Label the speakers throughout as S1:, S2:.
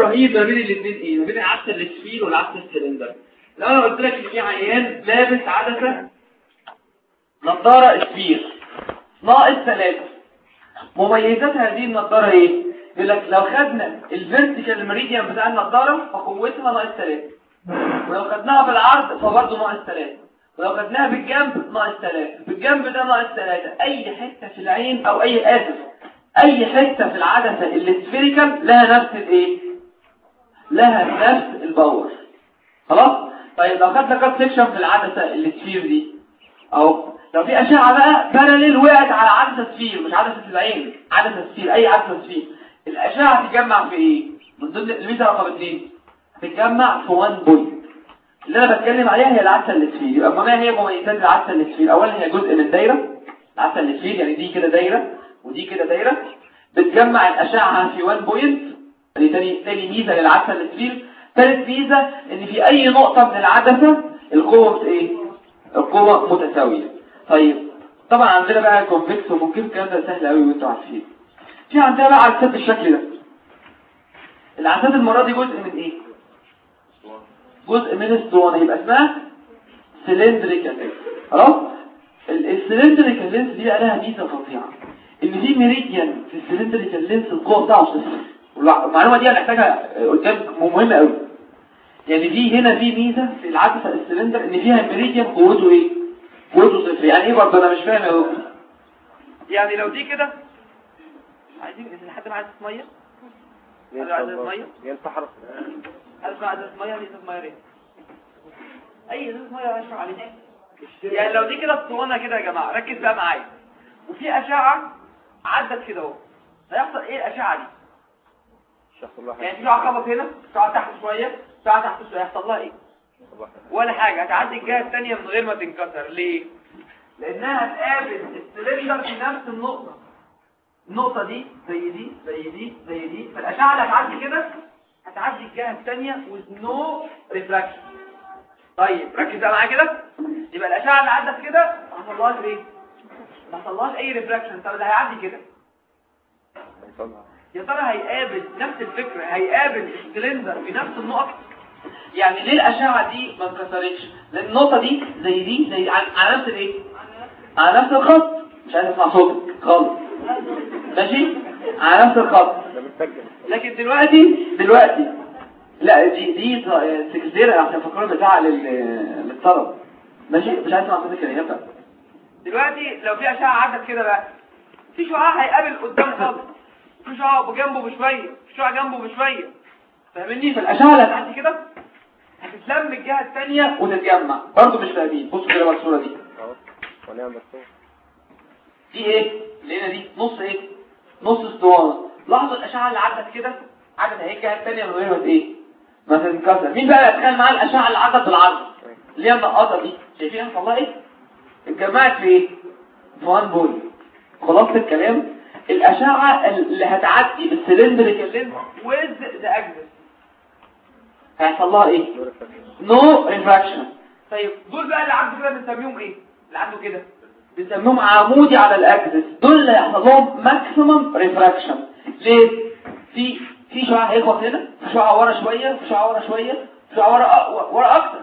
S1: الرهيب ما بين الاثنين ايه ما بين العدسه السفير والعدسه السلندر لو انا قلت لك ان في عيان لابس عدسه نظاره سفير ناقص ثلاثة مميزات هذه النظاره ايه يقول لك لو خدنا الفيرتيكال ميريديان بتاع النظاره فقوتها ناقص ثلاثة ولو خدناها بالعرض فبرضه ناقص ثلاثة ولو خدناها بالجنب ناقص ثلاثة بالجنب ده ناقص ثلاثة اي حته في العين او اي اسف اي حته في العدسه السفيريكال لها نفس الايه لها نفس الباور خلاص طيب لو خدنا كات سيكشن في العدسه السفير دي اهو لو في اشعه بقى باراليل وقعت على عدسه سفير مش عدسه العين عدسه سفير اي عدسه سفير الاشعه تتجمع في ايه من ضمن الميزه رقم 2 تتجمع في 1 بوينت اللي انا بتكلم عليها هي العدسه السفير يبقى ما هي مميزات العدسه السفير اولا هي جزء من دايره العدسه السفير يعني دي كده دايره ودي كده دايره بتجمع الاشعه في 1 بوينت دي تاني تاني ميزه للعدسه السفير ثالث ميزه ان في اي نقطه من العدسه القوه ايه القوه متساويه طيب طبعا عندنا بقى كونفكس وممكن الكلام ده سهل قوي وانتوا عارفين في عندنا بقى عدسات بالشكل ده العدسات المره دي جزء من ايه جزء من الاسطوانه يبقى اسمها سلندريكال خلاص السلندريكال لينس دي بقى لها ميزه فظيعه ان في ميريديان في السلندريكال لينس القوه بتاعه صفر المعلومه دي هنحتاجها قدام مهمه قوي يعني في هنا في ميزه في العدسه السلندر ان فيها ميريديان قوته ايه قوته صفر يعني ايه برضه انا مش فاهم يا دكتور يعني لو دي كده عايزين حد معاه ميه حد عايز ميه
S2: ينتحر
S1: حد عايز ميه ازازه ميه ريت اي ازازه ميه اشرب عليها يعني لو دي كده اسطوانه كده يا جماعه ركز بقى معايا وفي اشعه عدت كده اهو هيحصل ايه الاشعه دي
S2: شخص الله
S1: يعني في شعاع خبط هنا شعاع تحت شويه شعاع تحت شويه هيحصل لها ايه ولا حاجه هتعدي الجهه الثانيه من غير ما تنكسر ليه لانها هتقابل السلندر في نفس النقطه النقطه دي زي دي زي دي زي دي فالاشعه اللي هتعدي كده هتعدي الجهه الثانيه with no refraction طيب ركز بقى معايا كده يبقى الاشعه اللي عدت كده ما حصلهاش ايه ما حصلهاش اي ريفراكشن طب اللي هيعدي كده يا ترى هيقابل نفس الفكره هيقابل السلندر في نفس النقط يعني ليه الاشعه دي ما اتكسرتش لان النقطه دي زي دي زي على على نفس الايه على نفس الخط مش عايز اسمع صوتك خالص ماشي على نفس الخط
S2: ده بتسجل
S1: لكن دلوقتي دلوقتي لا دي دي سكرتير عشان فكرنا بتاع لل- للطلب ماشي مش عايز اسمع صوتك يا نفع دلوقتي لو في اشعه عدت كده بقى في شعاع هيقابل قدام خالص في شعاع بجنبه بشويه في شعاع جنبه بشويه فاهمني فالاشعه اللي هتعدي كده هتتلم الجهه الثانيه وتتجمع برضه مش فاهمين بصوا كده بقى الصوره دي
S2: اهو ونعم بالصوت
S1: دي ايه اللي هنا دي نص ايه نص اسطوانه لاحظوا الاشعه اللي عدت كده عدت اهي الجهه الثانيه من غير ما ايه ما تنكسر مين بقى يتخيل معاه الاشعه اللي عدت بالعرض اللي هي النقاطه دي شايفين حصل لها ايه اتجمعت في ايه في وان بول خلاصه الكلام الاشعه اللي هتعدي بالسلندريكال لينس ويز ذا اكسس هيحصل لها ايه نو ريفراكشن طيب دول بقى اللي عدوا كده بنسميهم ايه اللي عدوا كده بنسميهم عمودي على الاكسس دول اللي هيحصل لهم ماكسيمم ريفراكشن ليه في في شعاع هيخبط هنا في شعاع ورا شويه في شعاع ورا شويه في شعاع ورا أ- ورا اكتر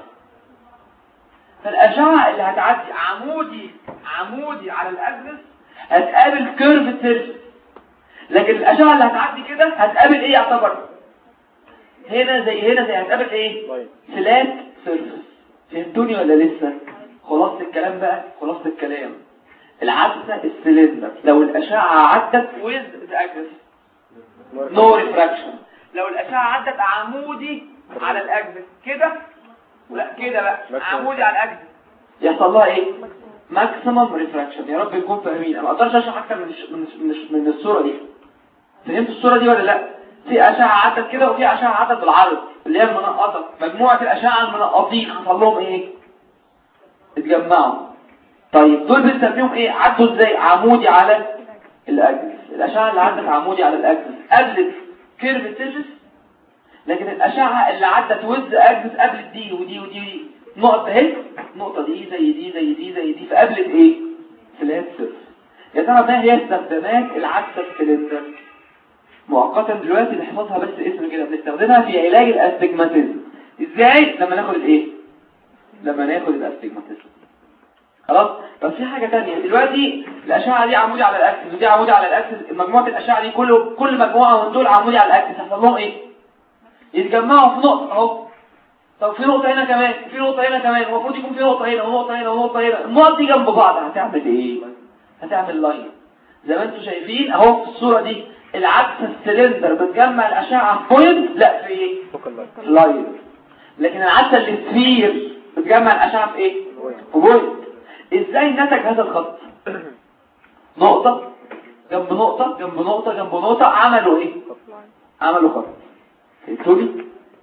S1: فالاشعه اللي هتعدي عمودي عمودي على الاكسس هتقابل كيرف سيرفيس لكن الاشعه اللي هتعدي كده هتقابل ايه يعتبر هنا زي هنا زي هتقابل ايه
S2: طيب
S1: فلات سيرفيس فهمتوني ولا لسه خلاص الكلام بقى خلاص الكلام العدسه السلندر لو الاشعه عدت ويز الاكسس نو ريفراكشن لو الاشعه عدت عمودي على الاكسس كده لا كده بقى عمودي على الاكسس يحصل لها ايه ماكسيمم ريفراكشن يا رب نكون فاهمين انا ما اقدرش اشرح اكتر من الش- من من, من الصوره دي فهمت الصوره دي ولا لا في اشعه عدت كده وفي اشعه عدت بالعرض اللي هي المنقطه مجموعه الاشعه المنقطين حصل لهم ايه اتجمعوا طيب دول بنسميهم ايه عدوا ازاي عمودي على الاكسس الاشعه اللي عدت عمودي على الاكسس قبلت كيرف سيرفيس لكن الاشعه اللي عدت وز اكسس قبلت دي ودي ودي ودي نقطه اهي النقطه دي زي دي زي دي زي دي فقابلت ايه فلات سيرفيس يا ترى ما هي استخدامات العدسه السلندر مؤقتا دلوقتي نحفظها بس اسم كده بنستخدمها في علاج الاستجماتيزم ازاي لما ناخد الايه لما ناخد الاستجماتيزم خلاص بس في حاجة تانية دلوقتي الأشعة دي عمودي على الأكسس ودي عمودي على الأكسس مجموعة الأشعة دي كله كل مجموعة من دول عمودي على الأكسس هيحصل لهم إيه؟ يتجمعوا في نقطة أهو طب في نقطة هنا كمان في نقطة هنا كمان المفروض يكون في نقطة هنا ونقطة هنا ونقطة هنا النقط دي جنب بعض هتعمل إيه؟ هتعمل لاين زي ما انتم شايفين أهو في الصورة دي العكس السلندر بتجمع الأشعة في بوينت لا في إيه؟
S2: فوق اللاين
S1: لاين لكن العدسة السفير بتجمع الأشعة في إيه؟ في بوينت ازاي نتج هذا الخط نقطة جنب نقطة جنب نقطة جنب نقطة عملوا ايه عملوا خط فهمتوا لي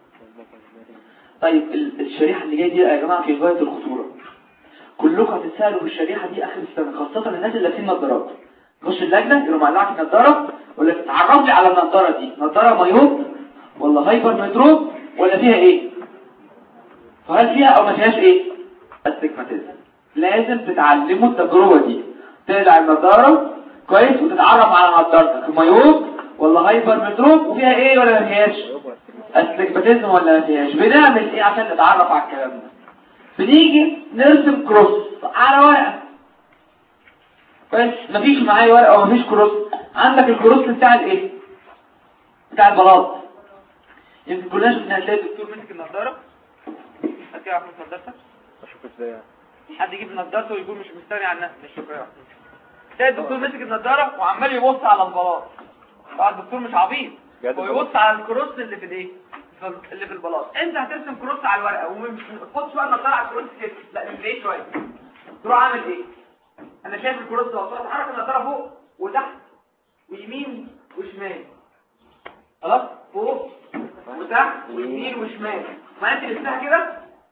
S1: طيب ال- الشريحة اللي جاية دي يا جماعة في غاية الخطورة كلكم هتتسألوا في الشريحة دي آخر السنة خاصة الناس اللي لابسين نظارات تخش اللجنة يقولوا معلقك النظارة ولا تعرف لي على النظارة دي نظارة مايوب ولا هايبر متروب ولا فيها ايه فهل فيها او ما فيهاش ايه استجماتيزم لازم تتعلموا التجربة دي تقلع النظارة كويس وتتعرف على نظارتك مايوب ولا هايبر متروب وفيها ايه ولا ما فيهاش استجماتيزم ولا ما فيهاش بنعمل ايه عشان نتعرف على الكلام ده بنيجي نرسم كروس على ورقة كويس مفيش معايا ورقة او مفيش كروس عندك الكروس بتاع الايه بتاع البلاط يمكن كلنا شفنا هتلاقي الدكتور مسك النظارة هتلاقي عارف نظارتك
S2: اشوف ازاي يعني.
S1: حد يجيب نظارته ويقول مش مستني على الناس مش شكرا تلاقي الدكتور مسك النظارة وعمال يبص على البلاط طبعا الدكتور مش عبيط
S2: بجد
S1: هو يبص على الكروس اللي في الايه في- اللي في البلاط انت هترسم كروس على الورقه ومش ما تحطش بقى النظاره على الكروس كده لا من بعيد شويه تروح عامل ايه انا شايف الكروس ده تروح تحرك النظاره فوق وتحت ويمين وشمال خلاص فوق وتحت ويمين وشمال ما انت لسه كده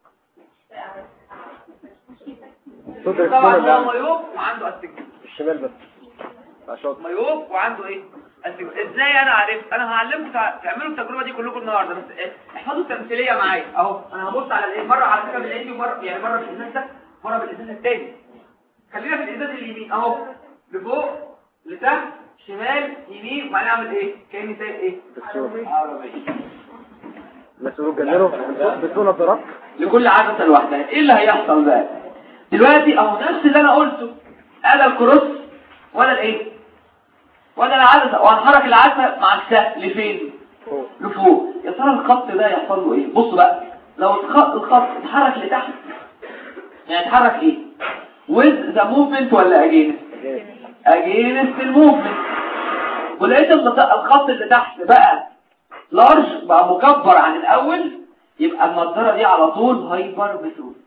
S2: صوت
S1: طبعا
S2: الكورة
S1: هو
S2: ده
S1: مايوب وعنده استجمام
S2: الشمال بس عشان
S1: مايوب وعنده ايه أستجمام. ازاي انا عرفت انا هعلمكم تع- تعملوا التجربه دي كلكم النهارده بس إيه، احفظوا التمثيليه معايا اهو انا هبص على الايه مره على فكره بالايدي ومره يعني مره بالازاز ده مره بالازاز الثاني خلينا في الازاز اليمين اهو لفوق لتحت شمال يمين وبعدين اعمل ايه كاني سايق ايه عربيه
S2: مسؤول جننه بتقول نظارات
S1: لكل عدسه لوحدها ايه اللي هيحصل بقى دلوقتي اهو نفس اللي انا قلته هذا الكروس ولا الايه ولا العدسه وهنحرك العدسه مع السهم لفين
S2: فوق
S1: لفوق يا ترى الخط ده يحصل له ايه بص بقى لو الخط الخط اتحرك لتحت يعني اتحرك ايه with the movement ولا against against الموفمنت ولقيت الخط الخط اللي تحت بقى لارج بقى مكبر عن الاول يبقى النضاره دي على طول هايبر متروب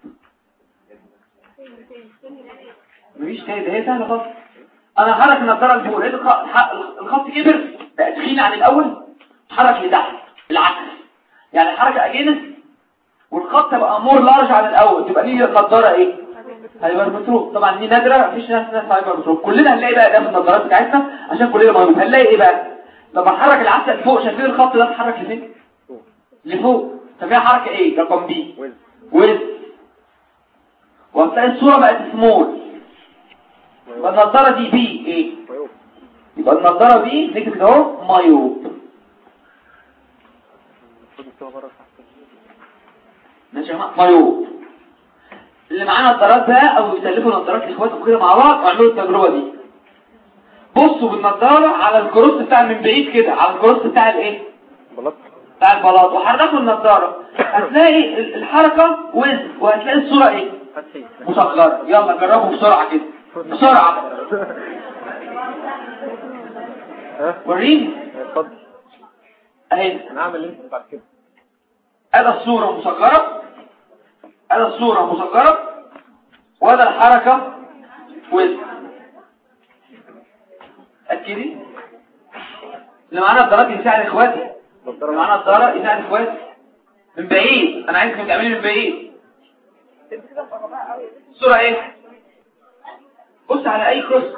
S1: مفيش تاني ده هي سهله خالص انا حرك النضاره لفوق لقيت الخ- الح- الخط كبر بقى تخين عن الاول اتحرك لتحت العكس يعني الحركه اجينس والخط بقى مور لارج عن الاول تبقى دي النضاره ايه هايبر متروب طبعا دي نادره مفيش ناس ناس هايبر متروب كلنا هنلاقي بقى ده في النضارات بتاعتنا عشان كلنا مهمين هنلاقي ايه بقى لما نحرك العكس لفوق شايفين الخط ده اتحرك لفين
S2: فوق
S1: لفوق ففيها حركه ايه رقم بي
S2: ويز
S1: ويز وهتلاقي الصوره بقت سمول يبقى النضاره دي بي ايه
S2: مايوب
S1: يبقى النضاره دي نكتب كده اهو مايوب
S2: المفروض نكتبها بره تحت
S1: ماشي يا جماعه مايوب اللي معاه نظارات بقى او يسلفوا نظارات لاخواتهم كده مع بعض واعملوا التجربه دي بصوا بالنضاره على الكروس بتاع من بعيد كده على الكروس بتاع الايه
S2: بلاط
S1: بتاع البلاط وحركوا النضاره هتلاقي ال- الحركه وز وهتلاقي الصوره ايه
S2: فتحي
S1: مصغره يلا جربوا بسرعه كده بسرعه
S2: ها
S1: وريني
S2: اتفضل
S1: اهي
S2: انا هعمل انت بعد كده
S1: هذا الصورة مصغرة هذا الصورة مصغرة وهذا الحركة وزن أكدي اللي معانا الضرات يساعد اخواتي اللي معانا الضرات يساعد اخواتي من بعيد انا عايزكم تعملي من بعيد الصورة ايه بص على اي كروس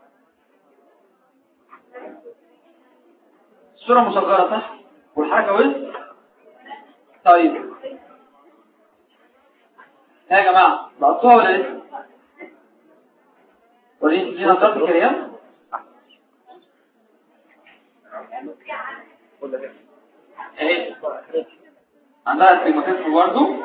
S1: الصورة مصغرة صح والحركة وزن طيب ها يا جماعة لقطوها ولا لسه وريني دي نظرة الكريم
S2: كل ده
S1: اهي عندها استجماتيزم برضه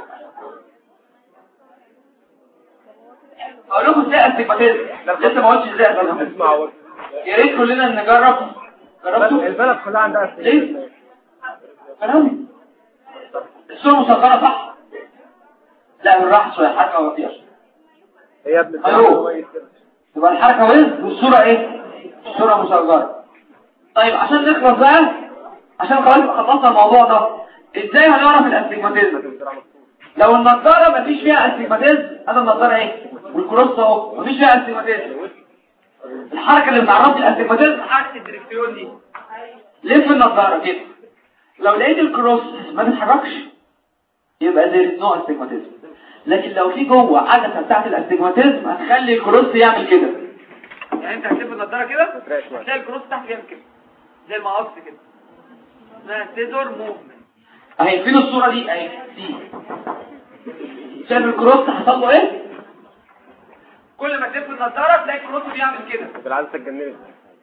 S1: اقول لكم ازاي استجماتيزم لسه ما قلتش ازاي استجماتيزم
S2: اسمع اول
S1: يا ريت كلنا نجرب جربتوا
S2: البلد كلها عندها
S1: ليه؟ كلام الصورة مصغرة صح؟ لا بالراحة شوية حركة بطيئة
S2: هي ابن
S1: أيوه.
S2: كويس كده
S1: تبقى الحركة وز والصورة ايه؟ الصورة مصغرة طيب عشان نخلص بقى عشان خلاص خلصنا الموضوع ده ازاي هنعرف الاستجماتيزم؟ لو النضارة مفيش فيها استجماتيزم هذا النضارة ايه؟ والكروس اهو مفيش فيها استجماتيزم الحركة اللي بتعرفني الاستجماتيزم حركة الدريكسيون دي لف النضارة كده لو لقيت الكروس ما تتحركش يبقى زي نوع استجماتيزم لكن لو في جوه عدسه بتاعت الاستجماتيزم هتخلي الكروس يعمل كده يعني انت هتلف النضاره كده هتلاقي الكروس تحت يعمل كده زي المقص كده اسمها سيزور موفمنت اهي فين الصوره دي اهي دي شايف الكروس حصل له ايه كل ما تلف النضاره تلاقي الكروس بيعمل كده
S2: بالعادة اتجننت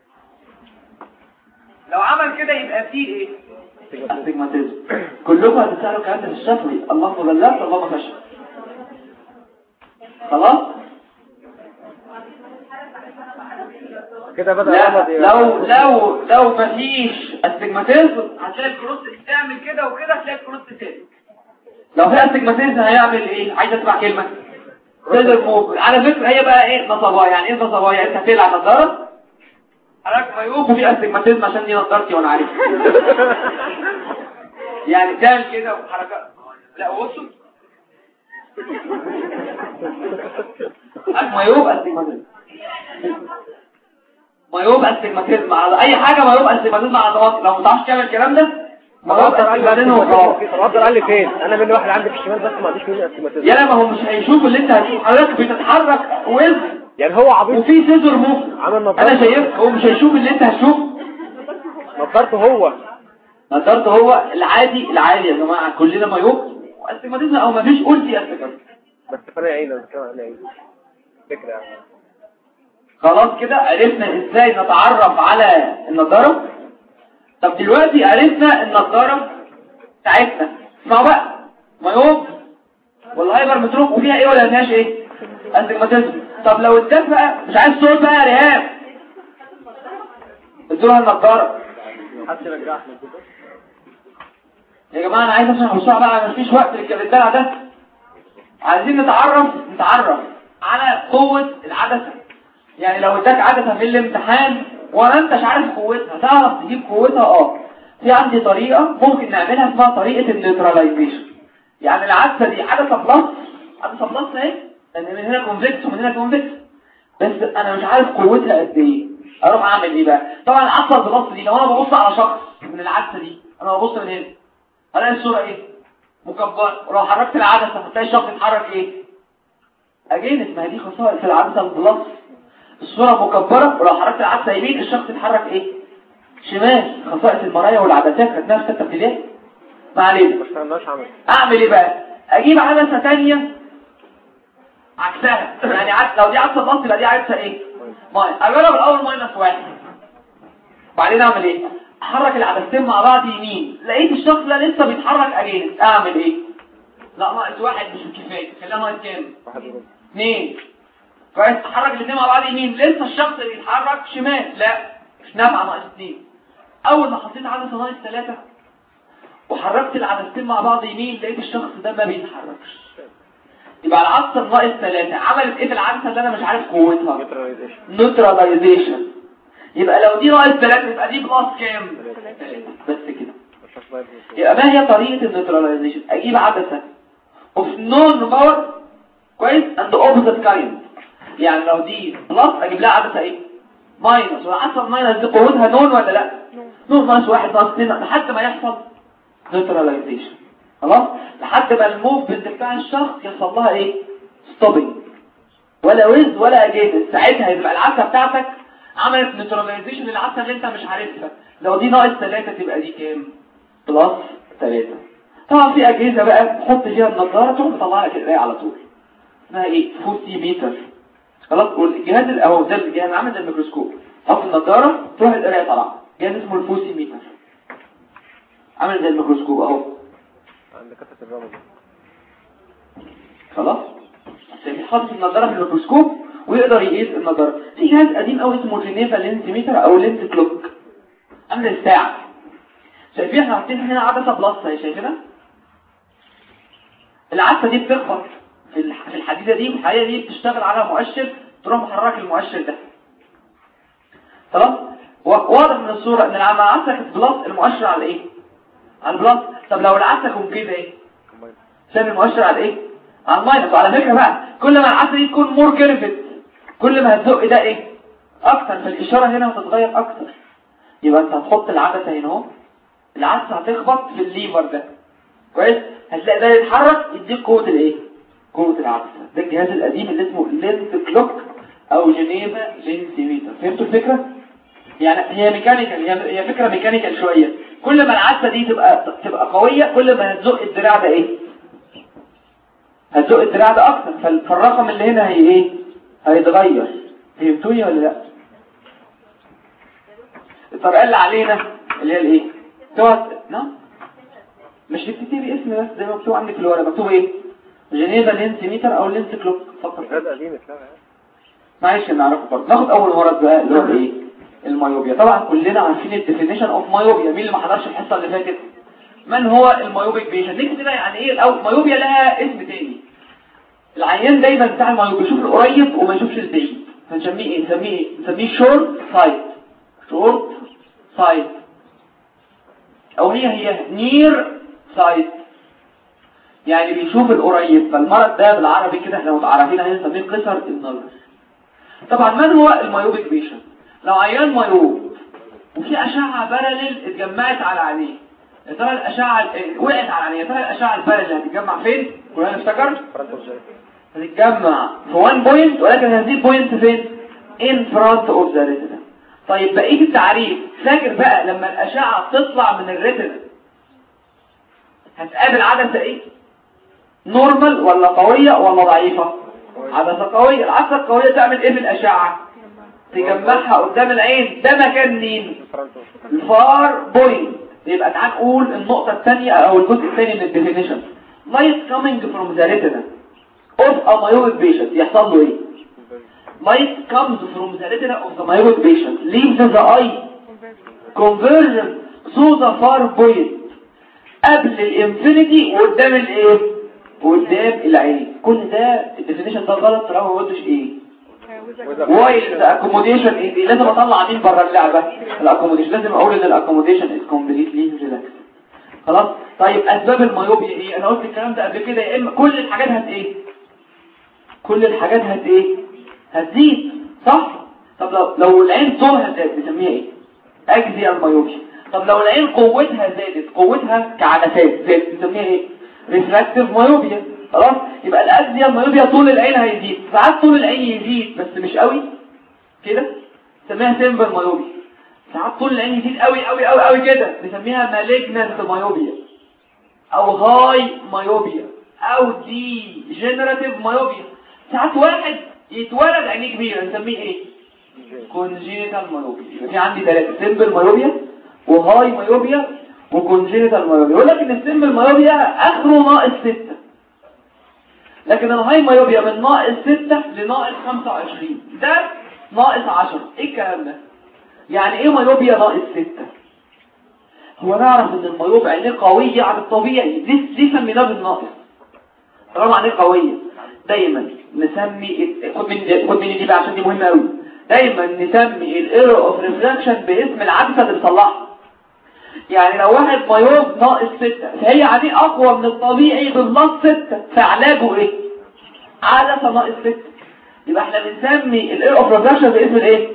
S1: لو عمل كده يبقى فيه ايه استجماتيزم كلكم هتسألوا الكلام ده في الشفوي الله بلغت الله ما فشل خلاص
S2: كده بدأ
S1: لا
S2: يغلط ي-
S1: لو لو لو مفيش استجماتيزم هتلاقي الكروس تعمل كده وكده هتلاقي الكروس تاني لو في استجماتيزم هيعمل ايه عايز اسمع كلمه سيلر موف على فكره هي بقى ايه نصبايا يعني ايه نصبايا انت هتقلع نظاره حضرتك مايوب وفي استجماتيزم عشان دي نظارتي وانا عارف يعني تعمل كده وحركات لا بصوا مايوب استجماتيزم مايوب استجماتيزم على اي حاجه مايوب استجماتيزم على ضغط لو ما تعرفش تعمل الكلام ده مايوب
S2: الرابطة قال لي
S1: استجماتيزم وخلاص
S2: الرابطة قال لي فين انا من واحد عندي في الشمال بس ما عنديش مني استيماتيزم
S1: يلا ما هو مش هيشوف اللي انت هتشوف حضرتك بتتحرك وزن
S2: يعني هو عبيط
S1: وفي سيزر موف
S2: عمل نظارة
S1: انا شايف هو مش هيشوف اللي انت هتشوف
S2: نظارته هو
S1: نظرت هو العادي العادي يا جماعه كلنا مايوب واستجماتيزم او ما فيش قلتي استجماتيزم
S2: بس فانا عيني انا بتكلم عن عيني فكرة يعني
S1: خلاص كده عرفنا ازاي نتعرف على النظارة طب دلوقتي عرفنا النظارة بتاعتنا اسمعوا بقى مايوب والهايبر متروك وفيها ايه ولا فيهاش ايه استجماتيزم طب لو اداك بقى مش عايز صوت بقى يا ريهام ادولها النظارة
S2: محدش يرجعني
S1: يا جماعة انا عايز اشرح بسرعة بقى مفيش وقت للكلام ده عايزين نتعرف نتعرف على قوة العدسة يعني لو اداك عدسة في الامتحان وما انتش عارف قوتها تعرف تجيب قوتها اه في عندي طريقة ممكن نعملها اسمها طريقة النيوتراليزيشن يعني العدسة دي عدسة بلس عدسة بلس اهي لان من هنا كونفكس ومن هنا كونفكس بس انا مش عارف قوتها قد ايه اروح اعمل ايه بقى طبعا العدسة البلس دي لو انا ببص على شخص من العدسة دي انا ببص من هنا هلاقي الصورة ايه مكبرة ولو حركت العدسة هتلاقي الشخص يتحرك ايه اجين ما هي دي خصائص العدسة البلس الصورة مكبرة ولو حركت العدسة يمين الشخص يتحرك ايه شمال خصائص المرايا والعدسات خدناها في ستة ابتدائي ما علينا
S2: ما اشتغلناش عمل
S1: اعمل ايه بقى اجيب عدسة تانية عكسها يعني عدسة لو دي عدسة بلس يبقى دي عدسة ايه ماينس اجرب الاول ماينس واحد بعدين اعمل ايه احرك العدستين مع بعض يمين لقيت الشخص ده لسه بيتحرك اجين اعمل ايه لا ناقص واحد مش كفايه خليها ناقص كام
S2: واحد ونص
S1: اثنين كويس احرك الاثنين مع بعض يمين لسه الشخص اللي بيتحرك شمال لا مش نافعه ناقص اثنين اول ما حطيت عدسه ناقص ثلاثة وحركت العدستين مع بعض يمين لقيت الشخص ده ما بيتحركش يبقى العدسه ناقص ثلاثة عملت ايه في العدسه اللي انا مش عارف قوتها
S2: نيوتراليزيشن
S1: نيوتراليزيشن يبقى لو دي ناقص ثلاثة يبقى دي بلس كام بس كده
S2: مش ما يبقى
S1: يبقى ما هي طريقة النيوتراليزيشن اجيب عدسة of non power كويس and opposite kind يعني لو دي بلس اجيب لها عدسة ايه ماينس والعدسة الماينس دي قوتها نون ولا لا نون ناقص واحد ناقص اتنين لحد ما يحصل نيوتراليزيشن خلاص لحد ما الموفمنت بتاع الشخص يحصل لها ايه ستوبنج ولا ويز ولا اجينس ساعتها يبقى العدسة بتاعتك عملت نيوتراليزيشن للعدسة اللي انت مش عارفها لو دي ناقص ثلاثة تبقى دي كام بلس ثلاثة طبعا في اجهزة بقى تحط فيها النظارة تروح مطلعها لك القراية على طول اسمها ايه فوسي ميتر خلاص والجهاز ال- اهو ده الجهاز عامل زي الميكروسكوب تحط النظارة تروح القراية طالعة جهاز اسمه الفوسي ميتر عامل زي الميكروسكوب اهو
S2: عند كفة الرمل
S1: خلاص عشان حاطط النظاره في الميكروسكوب ويقدر يقيس النظاره في جهاز قديم قوي اسمه جينيفا لينسيمتر او لينس كلوك عامل الساعه شايفين احنا حاطين هنا عدسه بلس اهي شايفينها العدسه دي بتخبط في الح- في الحديده دي والحديده دي بتشتغل على مؤشر تروح محرك المؤشر ده خلاص و- واضح من الصوره ان لما العدسه كانت بلس المؤشر على ايه على البلس طب لو العدسه كون كده ايه شايف المؤشر على ايه على الماينس وعلى فكره بقى كل ما العدسه دي تكون مور كيرفت كل ما هتزق ده ايه اكتر فالاشاره هنا هتتغير اكتر يبقى انت هتحط العدسه هنا اهو العدسه هتخبط في الليفر ده كويس هتلاقي ده يتحرك يديك قوه الايه قوه العدسه ده الجهاز القديم اللي اسمه لينس كلوك او جنيفا لينسيميتر فهمتوا الفكره يعني هي ميكانيكال هي هي فكره ميكانيكال شويه كل ما العدسه دي تبقى تبقى قويه كل ما هتزق الدراع ده ايه هتزق الدراع ده اكتر فال- فالرقم اللي هنا هي ايه هيتغير فهمتوني ولا لا الطريقه اللي علينا اللي هي الايه تقعد نعم مش بتكتبي اسم بس زي ما مكتوب عندك في الورقه مكتوب ايه جنيفا لينس ميتر او لينس كلوك فكر
S2: جهاز قديم اتلغى
S1: معلش نعرفه برضه ناخد اول مرض بقى اللي هو ايه المايوبيا طبعا كلنا عارفين الديفينيشن اوف مايوبيا مين اللي ما حضرش الحصه اللي فاتت من هو المايوبيك بيشن نكتب كده يعني ايه الاول مايوبيا لها اسم تاني العيان دايما بتاع المايوبيا يشوف القريب وما يشوفش البعيد فنسميه ايه نسميه ايه نسميه شورت سايت شورت سايت او هي هي نير سايت يعني بيشوف القريب فالمرض ده بالعربي كده احنا متعرفين عليه نسميه قصر النظر طبعا من هو المايوبيك بيشن لو عيان مايوب وفي اشعه باراليل اتجمعت على عينيه يا ترى الاشعه ال- وقعت على عينيه يا ترى الاشعه الباراليل هتتجمع فين كلنا نفتكر هتتجمع في 1 بوينت ولكن هذه البوينت فين in front of the retina طيب بقيه التعريف فاكر بقى لما الاشعه تطلع من الريتنا هتقابل عدسه ايه نورمال ولا قويه ولا ضعيفه عدسه قويه العدسه القويه تعمل ايه بالاشعه تجمعها قدام العين ده مكان مين الفار بوينت يبقى تعال نقول النقطة الثانية او الجزء الثاني من الديفينيشن light coming from the retina of a myopic patient يحصل له ايه light comes from the retina of the myopic patient leaves the eye conversion to the far point قبل الانفينيتي وقدام الايه قدام العين كل ده الديفينيشن ده غلط طالما ما قلتش ايه وايل الاكوموديشن ايه لازم اطلع مين بره اللعبه الاكوموديشن لازم اقول ان الاكوموديشن از كومبليتلي ريلاكس خلاص طيب اسباب المايوبيا ايه انا قلت الكلام ده قبل كده يا اما كل الحاجات هت ايه كل الحاجات هت ايه هتزيد صح طب لو لو العين طولها زاد نسميها ايه اجزي المايوبيا طب لو العين قوتها زادت قوتها كعدسات زادت نسميها ايه ريفراكتيف مايوبيا خلاص يبقى الاجزيه المايوبيا طول العين هيزيد ساعات طول العين يزيد بس مش قوي كده نسميها سيمبل مايوبيا ساعات طول العين يزيد قوي قوي قوي قوي كده نسميها مالجنانت مايوبيا او هاي مايوبيا او دي جنراتيف مايوبيا ساعات واحد يتولد عينيه كبيره نسميه ايه كونجينيتال مايوبيا يبقى في عندي ثلاثه سيمبل مايوبيا وهاي مايوبيا وكونجينيتال مايوبيا يقول لك ان السيمبل مايوبيا اخره ناقص 6 لكن الهاي مايوبيا من ناقص 6 لناقص 25 ده ناقص 10 ايه الكلام ده يعني ايه مايوبيا ناقص 6 هو نعرف ان المايوب عينيه قوية على الطبيعي ليه ليه سميناه بالناقص طالما عينيه قوية دايما نسمي خد من خد مني دي بقى عشان دي مهمة قوي دايما نسمي الايرور اوف ريفراكشن باسم العدسة اللي بتصلحها يعني لو واحد مايوب ناقص 6 فهي عينيه اقوى من الطبيعي بالنص 6 فعلاجه ايه عدسة ناقص 6 يبقى احنا بنسمي الايرور اوف ريفراكشن باسم الايه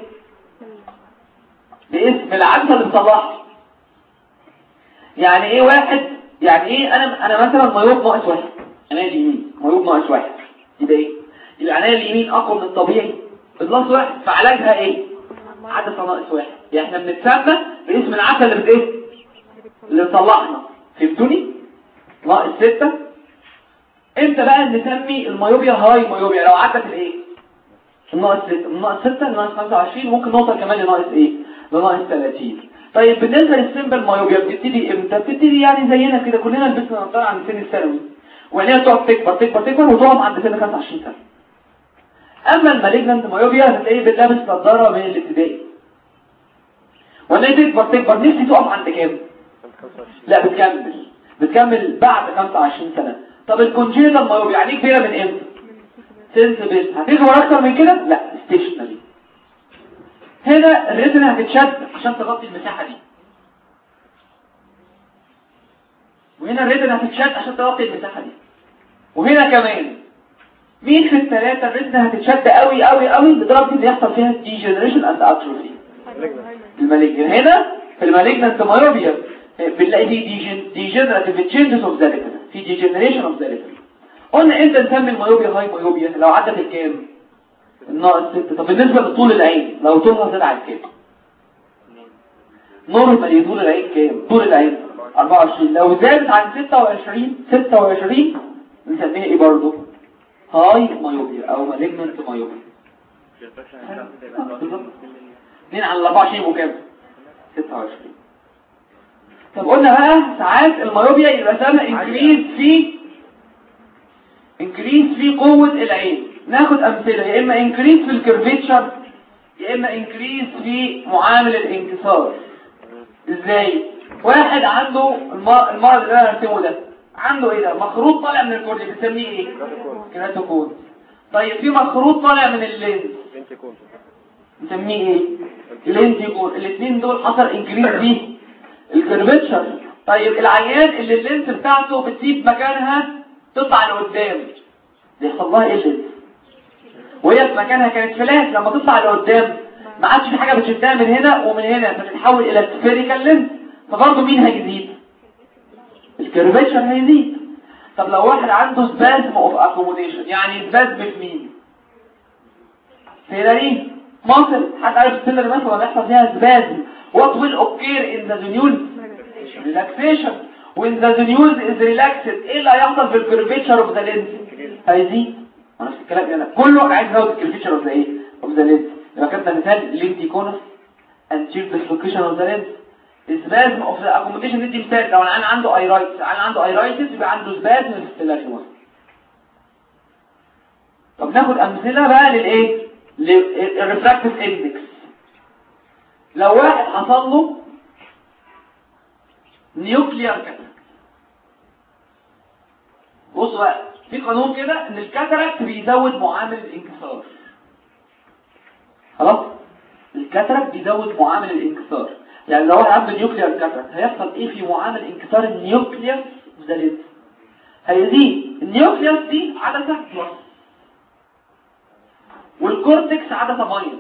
S1: باسم العدسة اللي بتصلحها يعني ايه واحد يعني ايه انا انا مثلا مايوب ناقص واحد عينيا اليمين مايوب ناقص واحد يبقى ايه يبقى عينيا اليمين اقوى من الطبيعي بلس واحد فعلاجها ايه عدسه ناقص واحد يعني احنا بنتسمى باسم العدسه اللي بت ايه اللي بتصلحنا فهمتوني ناقص ستة امتى بقى نسمي المايوبيا هاي مايوبيا لو عدت الايه الناقص 6 من ناقص 6 لناقص 25 ممكن نوصل كمان لناقص ايه لناقص 30 طيب بالنسبة للسيمبل مايوبيا بتبتدي امتى بتبتدي يعني زينا كده كلنا لبسنا نظاره عند سن الثانوي وعينيها تقعد تكبر تكبر تكبر وتقعد عند سن 25 سنة اما المالجنت مايوبيا هتلاقيه بتلبس نظاره من الابتدائي وعينيها تكبر تكبر نفسي تقف عند كام لا بتكمل بتكمل بعد 25 سنة طب الكونجينال مايوبيا يعني كبيرة من امتى سنسبل هتكبر اكتر من كده لا ستيشنري هنا الريتنا هتتشد عشان تغطي المساحة دي وهنا الريتنا هتتشد عشان تغطي المساحة دي وهنا كمان مين في الثلاثة الريتنا هتتشد قوي قوي قوي لدرجة ان يحصل فيها ديجنريشن اند اتروفي المالجن هنا في المالجنت مايوبيا بنلاقي في ديجنراتيف تشينجز اوف ذا ريتنا في ديجنريشن اوف ذا ريتنا قلنا امتى نسمي المايوبيا هاي مايوبيا لو عدت الكام الناقص 6 طب بالنسبة لطول العين لو طولها زاد عن كام نورمالي طول العين كام طول العين 24 لو زادت عن 26 26 نسميها ايه برضه هاي مايوبيا او مالجننت مايوبيا 2 على 24 يبقوا كام 26 طب قلنا بقى ساعات المايوبيا يبقى سبب انكريز في انكريز في قوة العين ناخد امثلة يا اما انكريز في الكيرفيتشر يا اما انكريز في معامل الانكسار ازاي واحد عنده المرض اللي انا هرسمه ده عنده ايه ده مخروط طالع من الكورنيا بنسميه ايه كيراتوكون طيب في مخروط طالع من اللينز نسميه ايه لينتيكون الاثنين دول حصل انكريز فيه الكيرفيتشر طيب العيان اللي اللينس بتاعته بتسيب مكانها تطلع لقدام بيحصل لها ايه اللينس وهي في مكانها كانت فلات لما تطلع لقدام ما عادش في حاجه بتشدها من هنا ومن هنا فتتحول الى سفيريكال لينس فبرضه مين هيزيد الكيرفيتشر هيزيد طب لو واحد عنده سبازم اوف اكوموديشن يعني سبازم في مين سيلارين مصر حد عارف السيلر مثلا بيحصل فيها سبازم what will occur in the zonius relaxation when the zonius is relaxed ايه اللي هيحصل في الكيرفيتشر اوف ذا لينس هيزيد نفس الكلام هنا كله عايز يزود الكيرفيتشر اوف ذا ايه اوف ذا لينس يبقى كده مثال لينتيكونس anterior dislocation of the lens spasm of the accommodation ندي مثال لو العيان عنده ايرايتس العيان عنده ايرايتس يبقى عنده spasm في الستيلاريوس طب ناخد امثله بقى للايه للريفراكتيف اندكس لو واحد حصل له نيوكليار كاتاراكت بص بقى في قانون كده ان الكاتاراكت بيزود معامل الانكسار خلاص الكاتاراكت بيزود معامل الانكسار يعني لو واحد عنده نيوكليار كاتاراكت هيحصل ايه في معامل انكسار النيوكليوس ده هيزيد النيوكليوس دي عدسه بلس والكورتكس عدسه ماينس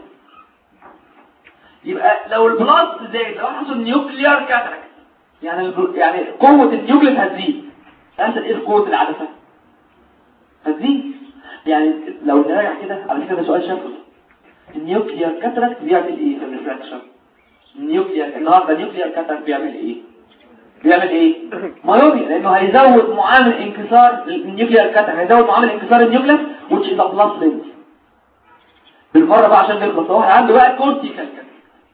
S1: يبقى لو البلس زاد لو حصل نيوكليار كاتاراكت يعني الب... يعني قوه النيوكليس هتزيد هيحصل ايه في قوه العدسه هتزيد يعني لو نراجع كده على فكره ده سؤال شافه النيوكليار كاتاراكت بيعمل ايه في الريفراكشن النيوكليار النهارده النيوكليار كاتاراكت بيعمل ايه بيعمل ايه مايوبيا لانه هيزود معامل انكسار النيوكليار كاتاراكت هيزود معامل انكسار النيوكليس which is a plus lens بالمره بقى عشان نخلص هو عنده بقى كورتيكال كاتاراكت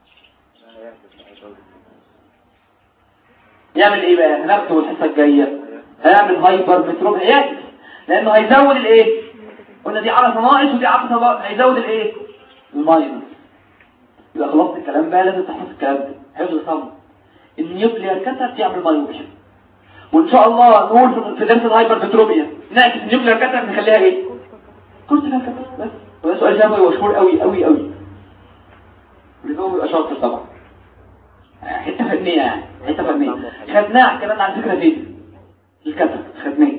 S1: يعمل ايه بقى هناخده الحصه الجايه هيعمل هايبر متروبيات لانه هيزود الايه قلنا دي عدسه ناقص ودي عدسه ناقص هيزود الايه الماينس يبقى خلاص الكلام بقى لازم تحفظ الكلام ده حفظ صم النيوكليار كاتر بيعمل مايوبيا وان شاء الله نقول في درس الهايبر متروبيا نعكس النيوكليار كاتر نخليها ايه كورتيكال كاتر بس وده سؤال شافوي ومشهور قوي قوي قوي اللي هو بيبقى شاطر طبعا حته فنيه يعني حته فنيه خدناها كمان على فكره فين الكتب خدناه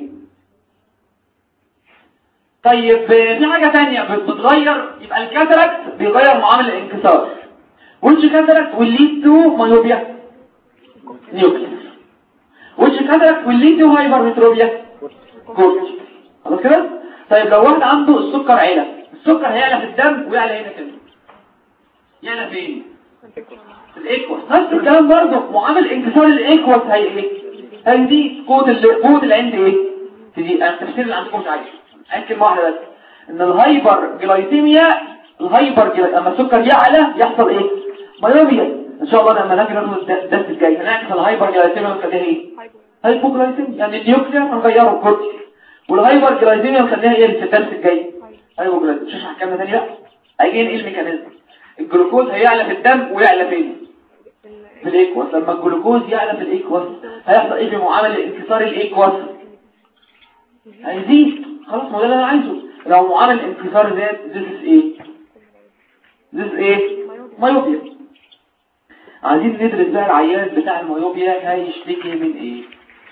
S1: طيب في حاجه ثانيه بتغير يبقى الكاتاراكت بيغير معامل الانكسار which cataract will lead to myopia nucleus which cataract will lead to hypermetropia cortical خلاص كده طيب لو واحد عنده السكر عالي السكر هيعلى في الدم ويعلى هنا كده يعلى فين الايكوس نفس الكلام برضه معامل انكسار الايكوس هي ايه هيزيد قوه قوه العند ايه تزيد التفسير اللي عندكم مش عايز عايز كلمه واحده بس ان الهايبر جلايسيميا الهايبر جلاي... لما السكر يعلى يحصل ايه مايوبيا ان شاء الله لما نيجي ناخد الدرس الجاي هنعكس الهايبر جلايسيميا ونخليها ايه هايبوجلايسيميا يعني النيوكلير هنغيره الكورتي والهايبر جلايسيميا نخليها ايه في الدرس الجاي هايبوجلايسيميا مش هحكمنا تاني بقى هيجي ايه الميكانيزم الجلوكوز هيعلى في الدم ويعلى فين في الايكوس لما الجلوكوز يعلى في الايكوس هيحصل ايه في معامل انكسار الايكوس هيزيد خلاص ما ده اللي انا عايزه لو معامل انكسار زاد this is ايه this is ايه مايوبيا عايزين ندرس بقى العيان بتاع المايوبيا هيشتكي من ايه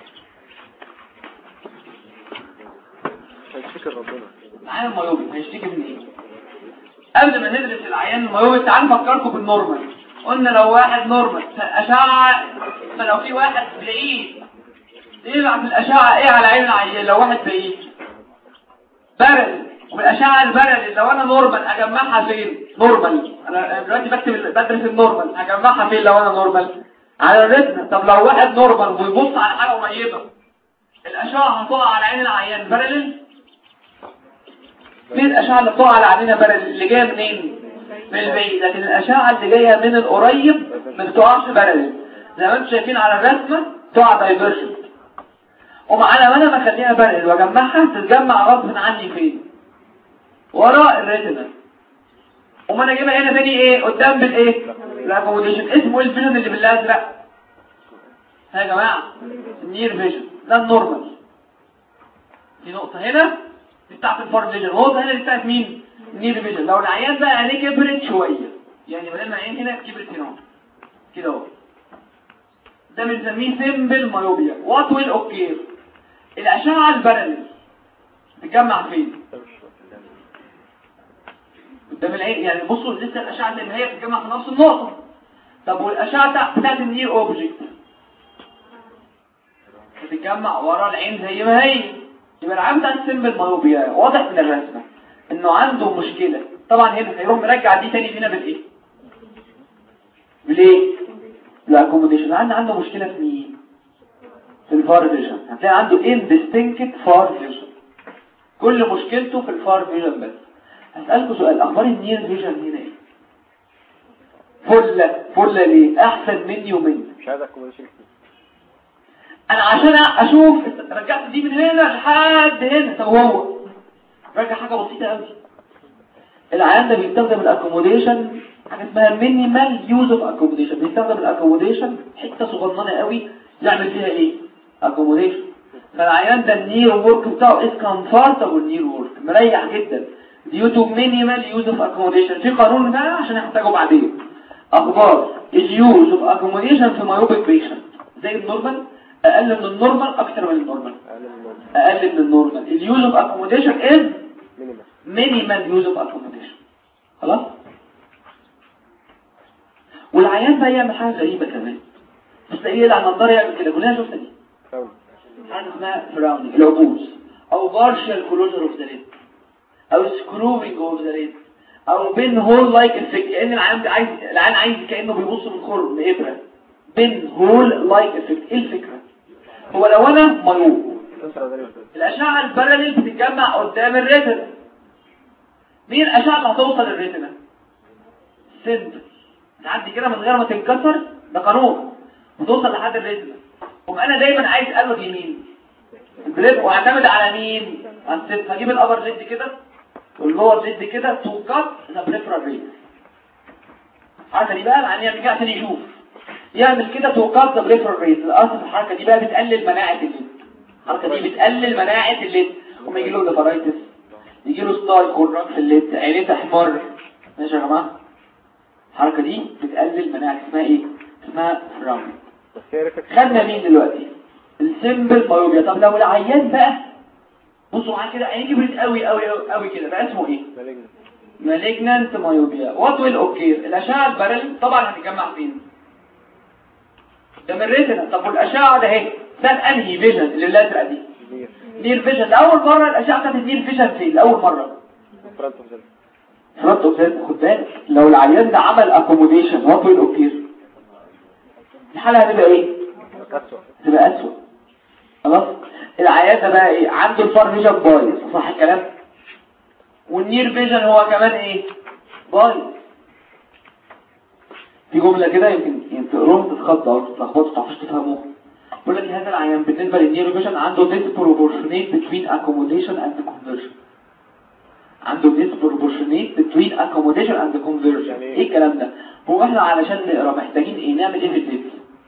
S2: هيشكر ربنا
S1: العيان المايوبيا هيشتكي من ايه قبل ما ندرس العيان المايوبيا تعالوا نفكركم بالنورمال قلنا لو واحد نورمال أشعة فلو في واحد بعيد يبعت الأشعة ايه على عين العيان لو واحد بعيد برد والأشعة البرد لو أنا نورمال أجمعها فين نورمال أنا دلوقتي بكتب بدرس النورمال أجمعها فين لو أنا نورمال على الريتنا طب لو واحد نورمال ويبص على حاجة قريبة الأشعة هتقع على عين العيان بارلل مين الأشعة اللي بتقع على عيننا بارلل اللي جاية منين من البعيد لكن الأشعة اللي جاية من القريب ما بتقعش بارلل زي ما انتم شايفين على الرسمة تقع دايفرجن ومعانا ما انا بخليها بارلل واجمعها تتجمع غصب عني فين وراء الريتنا وما انا اجيبها هنا تاني ايه قدام بالايه الاكوموديشن اسمه ايه الفيجن اللي بالازرق ها يا جماعه النير فيجن ده النورمال دي نقطه هنا دي بتاعت الفار فيجن نقطه هنا دي بتاعت مين النير فيجن لو العيان بقى عينيه كبرت شويه يعني بدل ما عين هنا كبرت هنا كده اهو ده بنسميه سيمبل مايوبيا وات ويل اوكي الاشعه الباراليل تتجمع فين قدام العين يعني بصوا لسه الاشعه اللي هي بتتجمع في نفس النقطه طب والاشعه بتاعت النير اوبجكت بتتجمع ورا العين زي ما هي يبقى العام بتاع السيمبل مايوبيا واضح من الرسمه انه عنده مشكله طبعا هنا هيروح مرجع دي تاني هنا بالايه بالايه الاكوموديشن عنده عنده مشكله في مين في الفار فيجن هتلاقي عنده indistinct فار فيجن كل مشكلته في الفار فيجن بس هسألكوا سؤال أخبار النير فيجن هنا إيه؟ فلة فلة ليه؟ أحسن مني ومنك
S2: مش عايز اكوموديشن كتير
S1: أنا عشان أشوف رجعت دي من هنا لحد هنا طب هو رجع حاجة بسيطة قوي العيان ده بيستخدم الأكوموديشن حاجة اسمها مينيمال يوز اوف اكوموديشن بيستخدم الأكوموديشن حتة صغننة قوي يعمل فيها إيه؟ أكوموديشن فالعيان ده النير وورك بتاعه is comfortable نير وورك مريح جدا due to minimal use of accommodation في قانون ده عشان هنحتاجه بعدين اخبار اليوز اوف accommodation في مايوبيك بيشنت زي النورمال اقل من النورمال اكتر من النورمال
S2: اقل من النورمال
S1: اقل من النورمال اليوز اوف accommodation is
S2: مينيمال
S1: minimal use of accommodation خلاص والعيان بقى يعمل حاجه غريبه كمان بس ايه اللي على النظاره يعمل كده كلنا شفنا دي
S2: فاول
S1: حاجه اسمها فراونينج العبوس او بارشال كلوجر اوف ذا ليد او سكروينج اوف ذا ليد او بين هول لايك افكت كان العيان عايز العيان عايز كانه بيبص من خرم بابره بين هول لايك افكت ايه الفكره هو لو انا مايوب الاشعه الباراليل بتتجمع قدام الريتنا مين الاشعه اللي هتوصل للريتنا سنتر تعدي كده من غير ما تنكسر ده قانون وتوصل لحد الريتنا وما انا دايما عايز قلب يمين الجريب واعتمد على مين على الست هجيب الابر جد كده واللور جد كده تو كات ذا بريفرال ريت الحركه دي بقى العيان يرجع تاني يشوف يعمل كده تو كات ذا بريفرال ريت الاصل الحركه دي بقى بتقلل مناعه الليد الحركه دي بتقلل مناعه الليد وما يجي له ليفرايتس يجي له ستار كورنر في الليد عينيه تحمر ماشي يا جماعه الحركه دي بتقلل مناعه اسمها ايه اسمها فراون
S2: بس هي ريفلكس
S1: خدنا مين دلوقتي السيمبل مايوبيا طب لو العيان بقى بصوا معايا كده عينيه كبرت قوي قوي قوي قوي كده بقى اسمه ايه
S2: مالجنت
S1: مالجنانت مايوبيا وات ويل اوكي الاشعه البارل طبعا هتتجمع فين ده من الريتنا طب والاشعه ده اهي ده انهي فيجن اللي الازرق دي
S2: نير
S1: نير فيجن لاول مره الاشعه بتاعت النير فيجن فين لاول مره
S2: فرونت اوف ذا
S1: فرونت اوف خد بالك لو العيان ده عمل اكوموديشن وات ويل اوكي الحاله هتبقى ايه
S2: كسر
S1: تبقى اسوء خلاص العيان ده بقى ايه عنده الفار فيجن بايظ صح الكلام والنير فيجن هو كمان ايه بايظ في جملة كده يمكن بقولهم تتخطى او تتلخبطوا تعرفوش تفهموه بيقول لك هذا العيان بالنسبه للنيوروفيجن عنده disproportionate between accommodation and conversion عنده disproportionate between accommodation and conversion
S2: يعني إيه؟
S1: ايه الكلام ده هو احنا علشان نقرا محتاجين ايه نعمل ايه في اللينس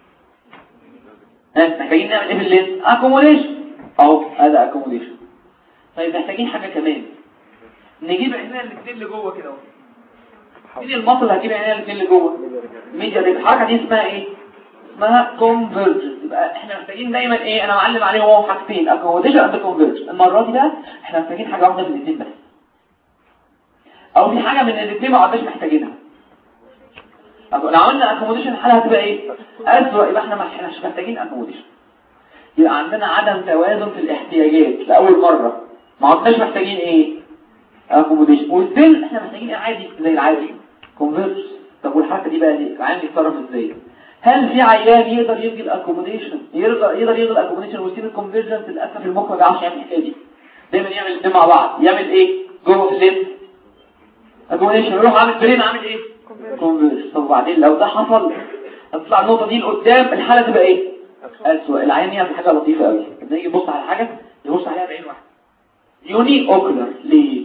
S1: ها محتاجين نعمل ايه في اللينس accommodation اهو هذا accommodation طيب محتاجين حاجه كمان نجيب عينينا الاثنين اللي جوه كده اهو مين المصل اللي هتجيب عينينا الاثنين اللي جوه ميديا دي الحركه دي اسمها ايه اسمها convergence يبقى احنا محتاجين دايما ايه انا معلم عليه هو حاجتين accommodation and convergence المره دي بقى احنا محتاجين حاجه واحده من الاثنين بس او في حاجه من الاثنين ما عدناش محتاجينها طب لو عملنا accommodation الحاله هتبقى ايه اسوء يبقى احنا ما احنا مش محتاجين accommodation يبقى عندنا عدم توازن في الاحتياجات لاول مره ما عدناش محتاجين ايه accommodation والسن احنا محتاجين ايه عادي زي العادي convergence طب والحركه دي بقى ليه العيان بيتصرف ازاي هل في عيان يقدر يلغي الاكوموديشن يقدر يقدر يلغي الاكوموديشن ويسيب الكونفرجنس للاسف المخ ما بيعرفش يعمل الحكايه دي دايما يعمل الاثنين مع بعض يعمل ايه جوه في الليل اكوموديشن يروح عامل برين عامل ايه كونفرج طب وبعدين لو ده حصل هتطلع النقطه دي لقدام الحاله تبقى ايه اسوء العيان يعمل حاجه لطيفه قوي لما يجي يبص على حاجه يبص عليها بعين واحده يوني اوكلر ليه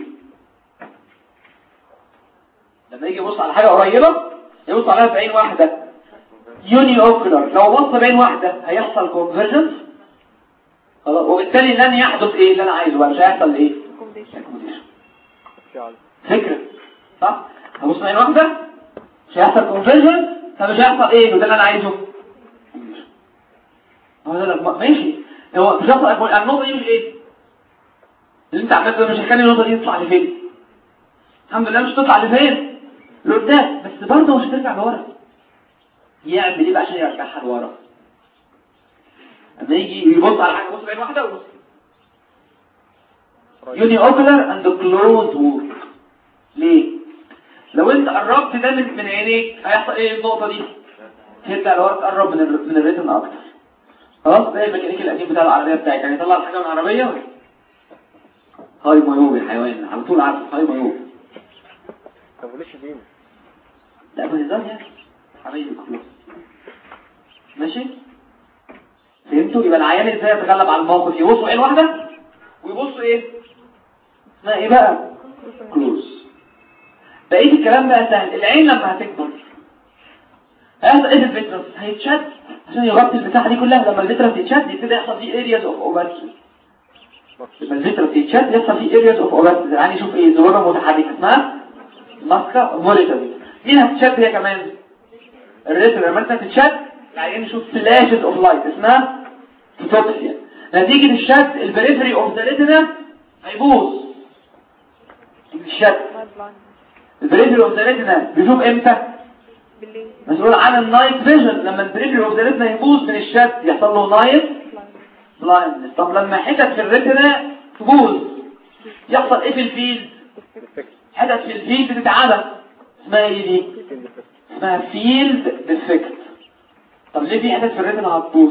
S1: لما يجي يبص على حاجه قريبه يبص عليها بعين واحده يوني اوكلر لو بص بعين واحده هيحصل كونفرجنس خلاص وبالتالي لن يحدث ايه اللي انا عايزه بقى مش هيحصل ايه accommodation. فكره صح هبص بعين واحده مش هيحصل كونفرجنس فمش هيحصل ايه وده اللي انا عايزه هو ده اللي- ماشي هو مش هيحصل accommodation. النقطه دي مش ايه اللي انت عملته ده مش هيخلي النقطه دي تطلع لفين الحمد لله مش تطلع لفين لقدام بس برضه مش هترجع لورا يعمل ايه بقى عشان يرجعها لورا اما يجي يبص على حاجه يبص بعين واحده ويبص يوني اوكلر اند كلوز وورك ليه لو انت قربت ده من من عينيك هيحصل ايه النقطه دي ترجع لورا تقرب من ال... من الريتم اكتر خلاص زي الميكانيكي القديم بتاع العربيه بتاعك يعني يطلع الحاجه من العربيه هاي مايوب الحيوان على طول عارف هاي مايوب
S2: طب وليش دين
S1: لا بهزار يعني حبايبي كلهم ماشي فهمتوا يبقى العيان ازاي يتغلب على الموقف يبصوا عين واحده ويبصوا ايه اسمها ايه بقى كلوز بقيه الكلام بقى سهل العين لما هتكبر هيحصل ايه في الفيترس هيتشد عشان يغطي البتاعه دي كلها لما الفيترس يتشد يبتدي يحصل فيه areas of opacity لما الفيترس يتشد يحصل فيه areas of opacity يعني شوف ايه ذبابه متحركه اسمها ماسكا فوليتابل مين هتتشد هي كمان الريتنا لما انت تتشد العيان يشوف فلاشز اوف لايت اسمها فوتوبسيا نتيجة الشد البريفري اوف ذا ريتنا هيبوظ الشد البريفري اوف ذا ريتنا بيشوف امتى
S3: بالليل
S1: مسؤول عن النايت فيجن لما البريفري اوف ذا ريتنا يبوظ من الشد يحصل له نايت بلايندنس طب لما حتت في الريتنا تبوظ يحصل ايه في الفيلد حتت في الفيلد تتعدى اسمها ايه دي اسمها فيلد ديفكت طب ليه في حتت في الريتنا هتبوظ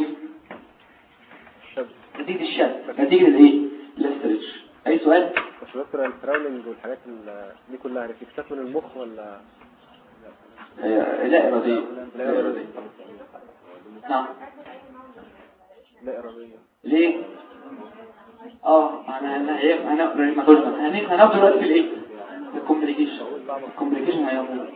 S1: نتيجة الشد نتيجة الايه الاسترتش اي سؤال
S2: بس دكتور التراولنج والحاجات ال- دي كلها ريفلكسات من المخ ولا
S1: هي- لا ارادية لا ارادية نعم
S2: لا إرادية
S1: ليه اه انا انا ايه انا ما تقولش هنيجي هناخد دلوقتي في الايه الكومبليكيشن الكومبليكيشن هيعمل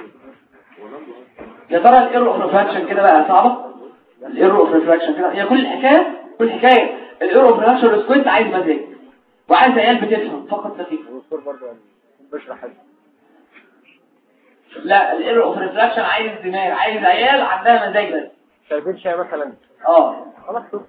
S1: يا ترى الايرو اوف ريفراكشن كده بقى صعبه الايرو اوف ريفراكشن كده هي كل الحكايه كل الحكايه الايرو اوف ريفراكشن سكوينت عايز مزاج وعايز عيال بتفهم فقط لا غير
S2: والدكتور برضه يعني بشرح حاجة
S1: لا الايرو اوف ريفراكشن عايز دماغ عايز عيال عندها مزاج بس
S2: شايفين شاي مثلا
S1: اه
S2: خلاص شوف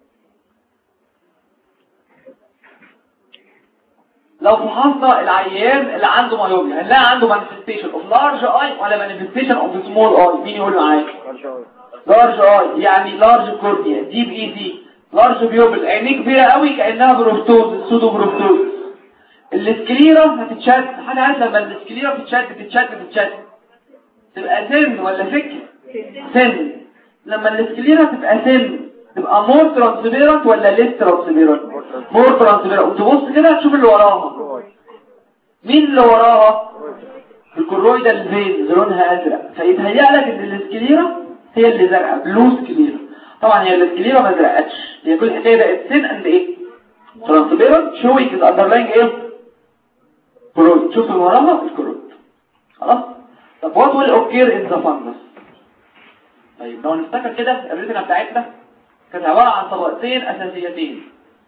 S1: لو فحصنا العيان اللي عنده مايوبيا هنلاقي عنده مانيفستيشن اوف لارج اي ولا مانيفستيشن اوف سمول اي مين يقول معايا
S2: رجعوا
S1: لارج اي يعني لارج كورنيا ديب اي سي لارج بيوبل عينيه كبيره قوي كانها بروفتوز سودو بروفتوز السكليرا هتتشد حد عارف لما السكليرا بتتشد بتتشد بتتشد تبقى سن ولا فكر سن لما السكليرا تبقى سن تبقى مور ترانسبيرنت ولا ليس ترانسبيرنت مور ترانسبيرنت وتبص كده تشوف اللي وراها مين اللي وراها الكرويدال فيز لونها ازرق فيتهيأ لك ان الاسكليرا هي اللي زرقاء بلو سكليرا طبعا هي السكليرا ما زرقتش هي كل الحكايه بقت سين اند ايه ترانسبيرنت شوينج از اندرلاينج ايه كرويد شوف اللي وراها الكرويد خلاص طب وات ويل اوكير ان ذا فانجس طيب لو نفتكر كده الريتنا بتاعتنا كانت عباره عن طبقتين اساسيتين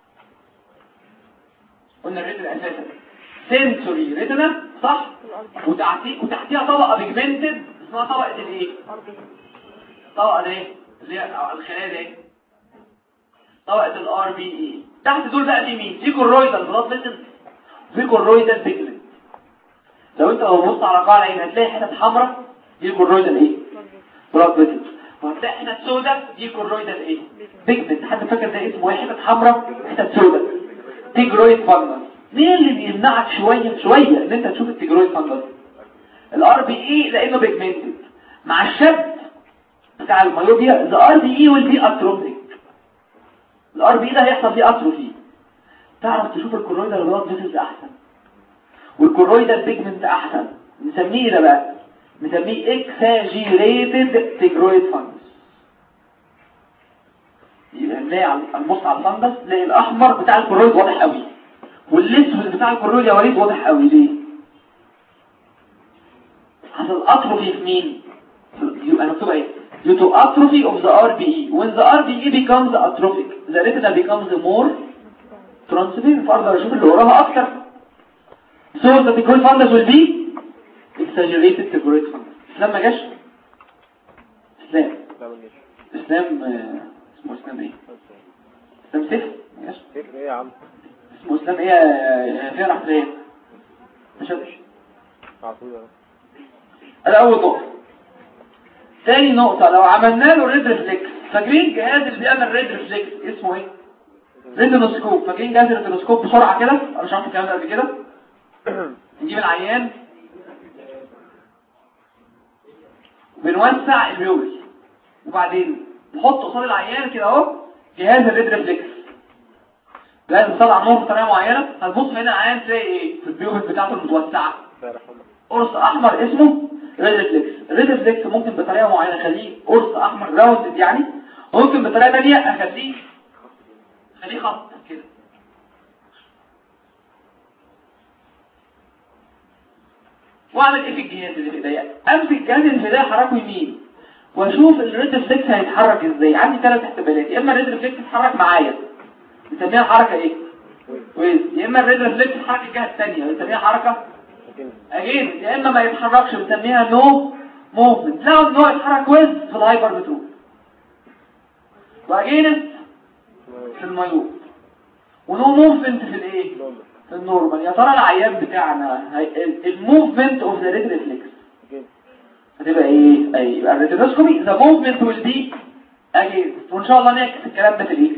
S1: قلنا الريتنا اساسا سنسوري ريتنا صح وتحتيه وتحتيها طبقه بيجمنتد اسمها طبقه الايه طبقه ايه اللي هي الخلايا دي طبقه الار بي اي تحت دول بقى في مين في كورويدال بلاد فيسل في كورويدال بيجمنت لو انت لو بص على قاع العين هتلاقي حتت حمراء دي كورويدال ايه بلاد فيسل وهتلاقي حتت سوداء دي كورويدال ايه بيجمنت حد فاكر ده اسمه ايه حتت حمراء حتت سوداء تيجرويد فانجس مين اللي بيمنعك شويه شويه ان انت تشوف التيجرويد فانجس الار بي اي لانه بيجمنتد مع الشد بتاع الميوبيا the RBE will be atrophic الار بي ده هيحصل فيه اتروفي تعرف تشوف الكورويدال بلاد فيسلز احسن والكورويدال بيجمنت احسن نسميه ده بقى نسميه اكساجيريتد تيجرويد فانجس يبقى نلاقي على نبص على الفانجس نلاقي الاحمر بتاع الكورويد واضح قوي والاسود بتاع الكورويد يا وليد واضح قوي ليه حصل اتروفي في مين يبقى مكتوب ايه due to atrophy of the RBE. When the RBE becomes atrophic, the retina becomes more transparent. فأقدر أشوف اللي وراها أكتر. So the decoy fundus will be exaggerated decorated fundus. إسلام ما جاش؟ إسلام.
S2: لا ما جاش
S1: إسلام آه، اسمه إسلام إيه؟ إسلام سيف؟ ما جاش؟
S2: ايه يا عم
S1: اسمه إسلام إيه يا- فين راح فين؟ ما شافش.
S2: عطوله
S1: ده أول نقطة. تاني نقطة لو عملنا له ريد ريفلكس فاكرين الجهاز اللي بيعمل ريد ريفلكس اسمه ايه؟ ريتينوسكوب فاكرين جهاز الريتينوسكوب بسرعة كده؟ انا مش عارف الكلام ده قبل كده نجيب العيان بنوسع البيوبل وبعدين نحط قصاد العيان كده اهو جهاز الريد ريفلكس جهاز بيطلع نور بطريقة معينة هتبص هنا العيان تلاقي ايه؟ في البيوبل بتاعته المتوسعة
S2: الله يرحمه
S1: قرص احمر اسمه ريد ريفلكس ريد ريفلكس ممكن بطريقه معينه اخليه قرص احمر راوند يعني وممكن بطريقه ثانيه اخليه اخليه خط كده واعمل ايه في الجهاز اللي في ايديا امسك الجهاز اللي في ايديا احركه يمين واشوف الريد ريفلكس هيتحرك ازاي عندي ثلاث احتمالات يا اما الريد ريفلكس يتحرك معايا نسميها حركه ايه ويز يا اما الريد ريفلكس يتحرك الجهه الثانيه نسميها حركه
S2: لكن
S1: اجين يا اما ما يتحركش بنسميها نو موفمنت لو ان هو يتحرك ويز في الهايبر بترول واجين في المايوب ونو موفمنت في الايه
S2: نوم
S1: في النورمال يا ترى العيان بتاعنا الموفمنت اوف ذا ريد ريفلكس
S2: لكن
S1: هتبقى ايه اي يبقى الريتينوسكوبي ذا موفمنت ويل بي اجين وان شاء الله نعكس الكلام ده في الايه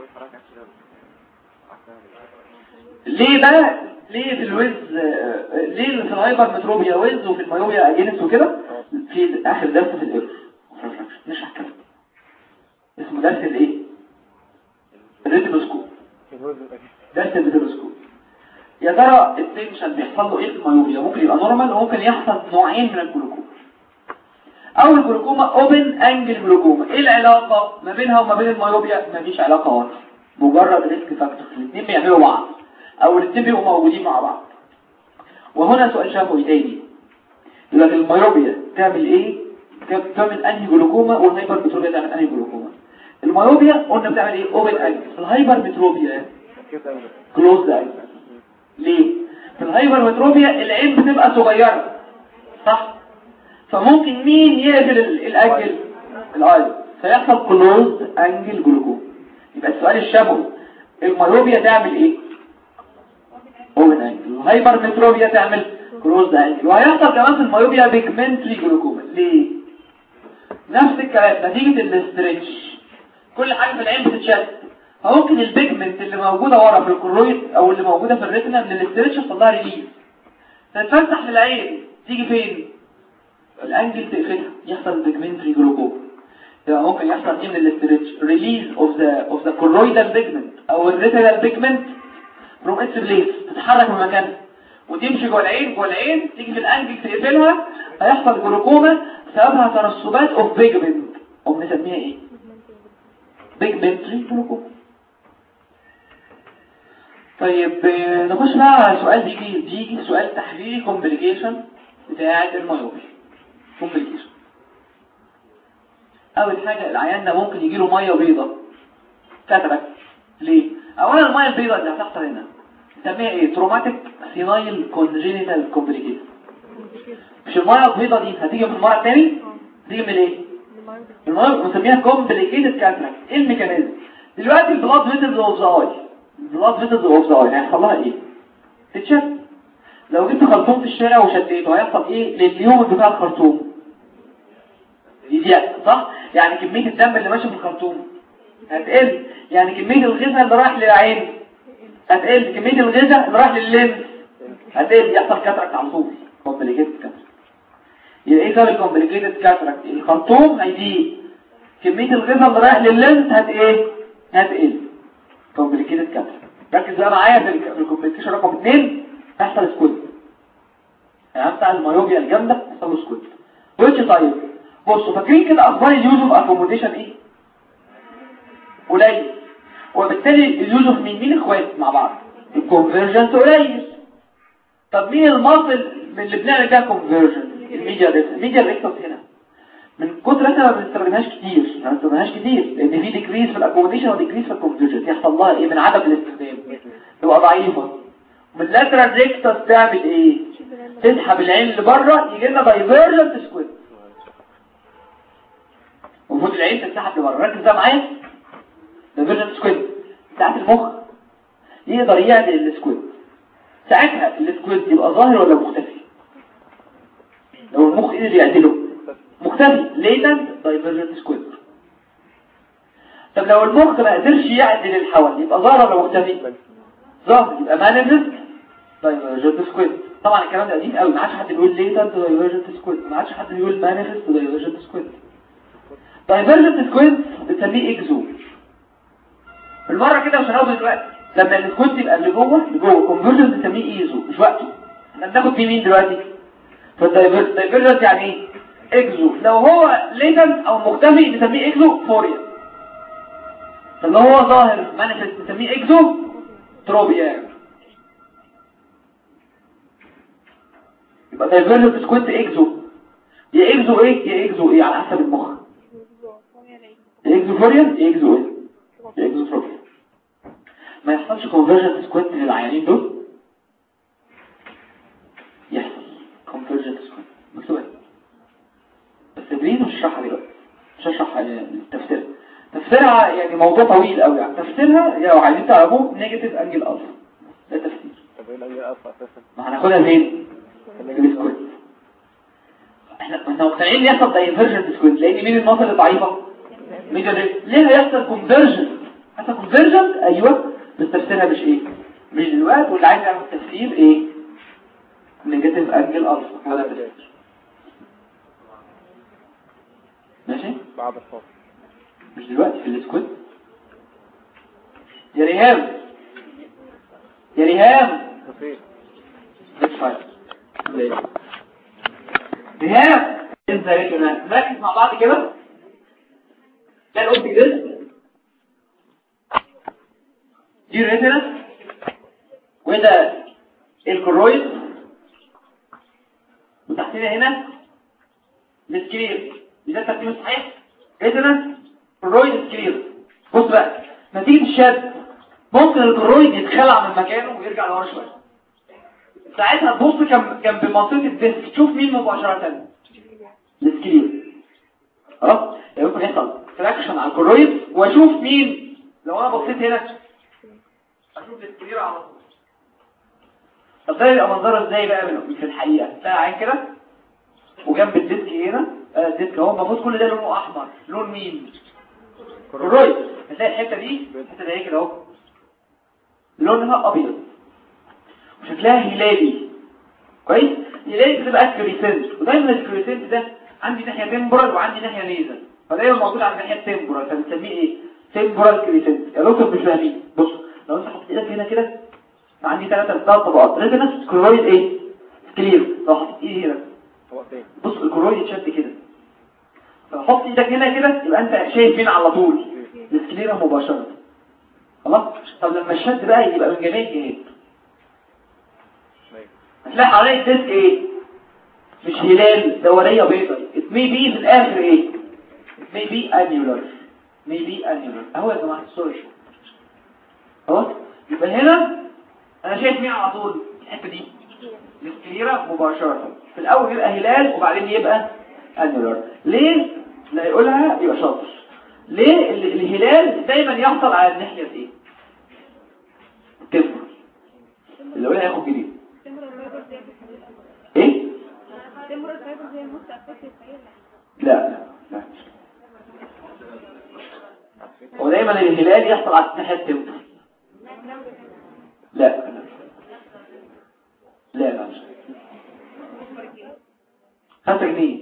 S1: ليه بقى ليه في الويز آه، ليه في الهايبر متروبيا ويز وفي المايوبيا اجينس وكده في اخر درس في الايرور نشرح كده اسمه درس الايه الريتينوسكوب
S2: الوزن أكيد.
S1: درس الريتينوسكوب يا ترى التنشن بيحصل له ايه في المايوبيا ممكن يبقى نورمال وممكن يحصل نوعين من الجلوكوما اول جلوكوما اوبن انجل جلوكوما ايه العلاقه ما بينها وما بين المايوبيا مفيش علاقه واضحه مجرد ريسك فاكتور الاثنين بيعملوا بعض او الاثنين بيبقوا موجودين مع بعض وهنا سؤال شافوي تاني يبقى المايوبيا تعمل ايه تعمل انهي جلوكوما والهايبر متروبيا تعمل انهي جلوكوما المايوبيا قلنا بتعمل ايه اوبن انجل الهايبر متروبيا
S2: كيف أنجل
S1: كلوز انجل ليه في الهايبر متروبيا العين بتبقى صغيره صح فممكن مين يقفل ال- الانجل الاي فيحصل كلوز انجل جلوكوما يبقى السؤال الشبهي المايوبيا تعمل ايه اوبن انجل الهايبر متروبيا تعمل كلوز انجل وهيحصل كمان في المايوبيا بيجمنتري جلوكوما ليه نفس الكلام نتيجه الاسترتش كل حاجه في العين بتتشد فممكن البيجمنت اللي موجوده ورا في الكرويد او اللي موجوده في الريتنا من الاسترتش يحصل لها ريليز تتفتح للعين تيجي فين الانجل تقفلها يحصل بيجمنتري جلوكوما يبقى ممكن يحصل ايه من الاسترتش ريليز اوف ذا اوف ذا كورويدال بيجمنت او الريتينال بيجمنت فروم اتس بليس تتحرك من مكانها وتمشي جوه العين جوه العين تيجي في الانجل تقفلها هيحصل جلوكوما سببها ترسبات اوف بيجمنت قوم نسميها ايه بيجمنتري جلوكوما طيب آه، نخش بقى على سؤال بيجي بيجي سؤال تحليلي كومبليكيشن بتاعه المايوبي كومبليكيشن اول حاجه العيان ده ممكن يجي له ميه بيضاء كاتراك ليه اولا الميه البيضاء اللي هتحصل هنا نسميها ايه تروماتيك سينايل كونجينيتال كومبليكيشن مش الميه البيضاء دي هتيجي من المره الثاني تيجي من ايه الميه بنسميها كومبليكيتد كاتراك ايه الميكانيزم دلوقتي البلاد فيتلز اوف ذا اي البلاد فيتلز اوف ذا اي هيحصل لها ايه تتشد لو جبت خرطوم في الشارع وشديته هيحصل ايه لليوم بتاع الخرطوم يضيق صح يعني كمية الدم اللي ماشي في الخرطوم هتقل يعني كمية الغذاء اللي رايح للعين هتقل كمية الغذاء اللي رايح لللمس هتقل يحصل كاتراكت على طول كومبليكيتد كاتراكت يبقى ايه سبب الكومبليكيتد كاتراكت الخرطوم هيضيق كمية الغذاء اللي رايح لللمس هت ايه هتقل كومبليكيتد كاتراكت ركز بقى معايا في ال- في الكومبليكيشن رقم 2 هيحصل سكوت يعني بتاع المايوبيا الجامده هيحصل له سكوت ويتش طيب بصوا فاكرين كده اخبار اليوز اوف اكوموديشن ايه قليل وبالتالي اليوز اوف مين مين اخوات مع بعض الكونفرجنس قليل طب مين المصل من اللي بنعمل بيها كونفرجن الميديا ريكتس الميديا ريكتس هنا من كتر احنا ما بنستخدمهاش كتير ما بنستخدمهاش كتير لان في ديكريز في الاكوموديشن وديكريز في الكونفرجن يحصل لها ايه من عدم الاستخدام تبقى ضعيفه من اللاترال ريكتس تعمل ايه تسحب العين اللي بره يجي لنا دايفرجنت سكويد المفروض العين تتسحب لبره ركز ده معايا دايفرجنت سكويد ساعات المخ يقدر يعدل السكويد ساعتها السكويد يبقى ظاهر ولا مختفي لو المخ قدر يعدله مختفي ليتنت دايفرجنت سكويد طب لو المخ ما قدرش يعدل الحول يبقى ظاهر ولا مختفي ظاهر يبقى مانيفست دايفرجنت سكويد طبعا الكلام ده قديم قوي ما عادش حد بيقول ليتنت دايفرجنت سكويد ما عادش حد بيقول مانيفست دايفرجنت سكويد دايفرجنت سكويد بنسميه اكزو بالمره كده مش هناخده دلوقتي لما السكويد يبقى اللي جوه اللي جوه كونفرجن بنسميه ايزو مش وقته احنا بناخد فيه مين دلوقتي فالدايفرجنت يعني ايه اكزو لو هو ليتنت او مختفي بنسميه اكزو فوريا طب لو هو ظاهر مانيفست بنسميه اكزو تروبيا يبقى دايفرجنت سكويد اكزو يا اكزو ايه يا اكزو ايه على حسب المخ يا اكزو فوريا يا اكزو ايه يا اكزو تروبيا ما يحصلش كونفرجنت سكويد للعيانين دول يحصل كونفرجنت سكويد مكتوب ايه بس تدريب مش هشرحها دلوقتي مش هشرح التفسير تفسيرها يعني موضوع طويل قوي يعني تفسيرها لو عايزين تعرفوه نيجاتيف انجل الفا ده تفسير
S2: طب ايه الانجل الفا اساسا
S1: ما هناخدها فين في السكويد احنا احنا مقتنعين ان يحصل دايفرجنت سكويد لان مين المصل الضعيفه ميجر ريت ليه هيحصل كونفرجن هيحصل كونفرجن ايوه بس تفسيرها مش ايه مش دلوقتي واللي عايز يعمل تفسير ايه نيجاتيف انجل الفا هذا تفسير ماشي
S2: بعد الفاصل
S1: مش دلوقتي في السكويد يا ريهام يا ريهام
S2: فين
S1: مش فاهم ريهام انت يا ريهام نركز مع بعض كده كان قلت كده دي ريتنا وده الكرويد وتحتنا هنا السكرير ده الترتيب الصحيح ريتنا كرويد سكرير بص بقى نتيجة الشد ممكن الكرويد يتخلع من مكانه ويرجع لورا شوية ساعتها تبص جنب جنب منطقة الديسك تشوف مين مباشرة السكرير خلاص يعني ممكن يحصل تراكشن على الكرويد واشوف مين لو انا بصيت هنا اشوف السكرير على طول طب ده يبقى منظره ازاي بقى من في الحقيقة تلاقي عين كده وجنب الديسك هنا آه، الديسك اهو المفروض كل ده لونه احمر لون مين كرويد هتلاقي الحتة دي الحتة دي كده اهو لونها ابيض وشكلها هلالي كويس هلالي بتبقى اسكريسنت ودايما الاسكريسنت ده عندي ناحية تمبرال وعندي ناحية نيزل فدايما موجود على الناحية التمبرال فبنسميه ايه تمبرال كريسنت يا دكتور مش فاهمين بص لو انت حطيت ايدك هنا كده عندي ثلاثة ثلاث طبقات ريتنس كلورويد ايه كلير لو حطيت ايدي هنا
S2: هو فين
S1: بص الكلورويد اتشد كده فحط ايدك هنا كده يبقى انت شايف مين على طول السكليرا مباشرة خلاص طب لما الشد بقى يبقى من جميع الجهات هتلاقي حوالين الديسك ايه مش هلال دورية بيضاء it may be في الاخر ايه it may be annular may be annular اهو يا جماعة الصورة شو خلاص يبقى هنا انا شايف مين على طول الحتة دي السكليرا مباشرة في الاول يبقى هلال وبعدين يبقى annular ليه لا يقولها يبقى شاطر ليه ال- الهلال دايما يحصل على الناحية ايه الكفر اللي يقولها ياخد جديد ايه لا لا لا هو دايما الهلال يحصل على الناحية التمر لا لا لا مش خمسة جنيه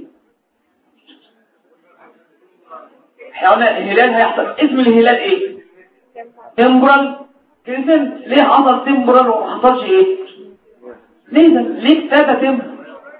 S1: احنا قلنا الهلال هيحصل اسم الهلال ايه تمبرال كريسنت ليه حصل تمبرال وما حصلش ايه ليه ده ليه ابتدى تمبرال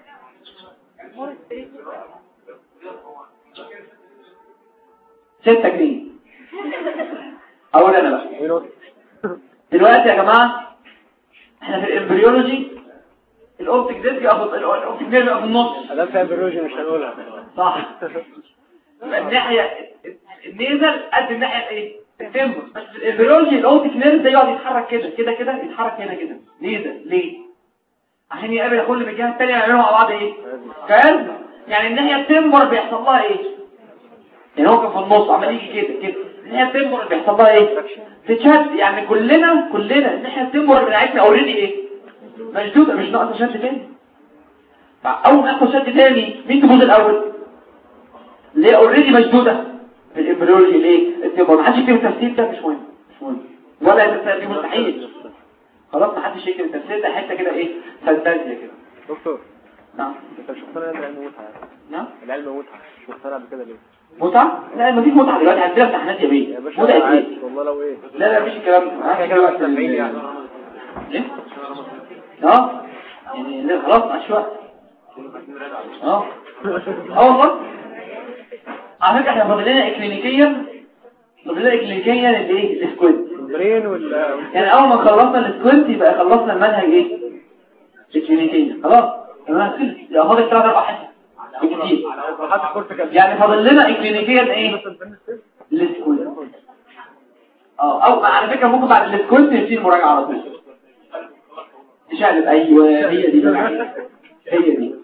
S1: ستة جنيه اقول انا بقى
S2: ايه نص
S1: دلوقتي يا جماعة احنا في الامبريولوجي الاوبتيك ديسك يبقى في الاوبتيك ديسك يبقى في النص
S2: ادام فيها بيولوجي مش هنقولها
S1: صح يبقى الناحية النيزل قد الناحية ايه التمبر بس في الامبريولوجي الاوبتيك نيرف ده يقعد يتحرك كده كده كده يتحرك هنا كده ليه ده ليه عشان يقابل كل من الجهة التانية يعملوا مع بعض ايه كارزة يعني الناحية التمبر بيحصل لها ايه يعني هو كان في النص عمال يجي كده كده الناحية التمبر بيحصل لها ايه تتشد يعني كلنا كلنا الناحية التمبر بتاعتنا اوريدي ايه مشدودة مش ناقصة شد تاني اول ما يحصل شد تاني مين تبوظ الاول ليه اوريدي مشدودة في الامبريولوجي ليه التمبر محدش يكتب التفسير ده مش مهم مش مهم ولا التفسير دي مستحيل خلاص محدش يكتب التفسير ده حته كده ايه فانتازيا كده
S2: دكتور
S1: نعم
S2: انت مش مقتنع ان العلم متعه يعني.
S1: نعم
S2: العلم متعه مش مقتنع بكده ليه
S1: متعة؟ لا مفيش متعة دلوقتي عندنا امتحانات يا بيه
S2: يا باشا
S1: متعة
S2: أنا
S1: ايه؟
S2: عارف والله لو ايه
S1: لا لا مفيش الكلام ده
S2: احنا كده بس سامعين يعني
S1: ايه؟ اه يعني لا خلاص معلش وقت اه اه والله على فكرة احنا فاضل لنا اكلينيكيا فاضل لنا اكلينيكيا الايه؟ السكويد
S2: البرين وال
S1: يعني اول ما خلصنا السكويد يبقى خلصنا المنهج ايه؟ اكلينيكيا خلاص تمام خلص يبقى فاضل ثلاث اربع حصص بالكتير
S2: حتى كورتيكال
S1: يعني فاضل لنا اكلينيكيا ايه؟ السكويد اه او على فكرة ممكن بعد السكويد نبتدي المراجعة على طول شقلب ايوه هي دي بقى. هي دي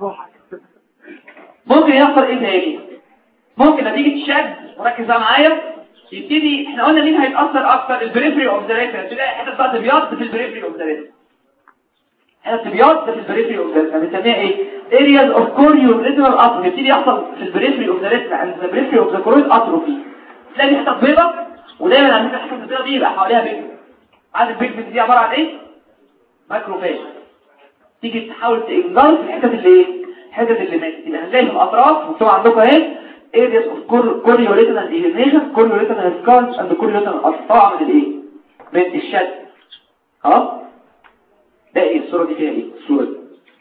S1: ممكن يحصل ايه تاني ممكن نتيجة الشد وركز بقى معايا يبتدي احنا قلنا مين هيتأثر اكتر البريفري اوف ذا ريتنا تلاقي حته بقى تبياض في البريفري اوف ذا ريتنا حته تبياض في البريفري اوف ذا ريتنا بنسميها ايه areas of corneal retinal atrophy يبتدي يحصل في البريفري اوف ذا ريتنا عند ذا بريفري اوف ذا كوريد اتروفي تلاقي حته بيضه ودايما على فكره الحته البيضه دي يبقى حواليها بيجمنت عارف البيجمنت دي عباره عن ايه ماكروفاج تيجي تحاول تنجر في الحتت اللي ايه الحتت اللي ماتت يبقى هنلاقي في الاطراف مكتوب عندكم اهي areas of corneoretinal degeneration corneoretinal scars and corneoretinal atrophy طبعا من الايه من الشد خلاص ده ايه الصوره دي فيها ايه الصوره دي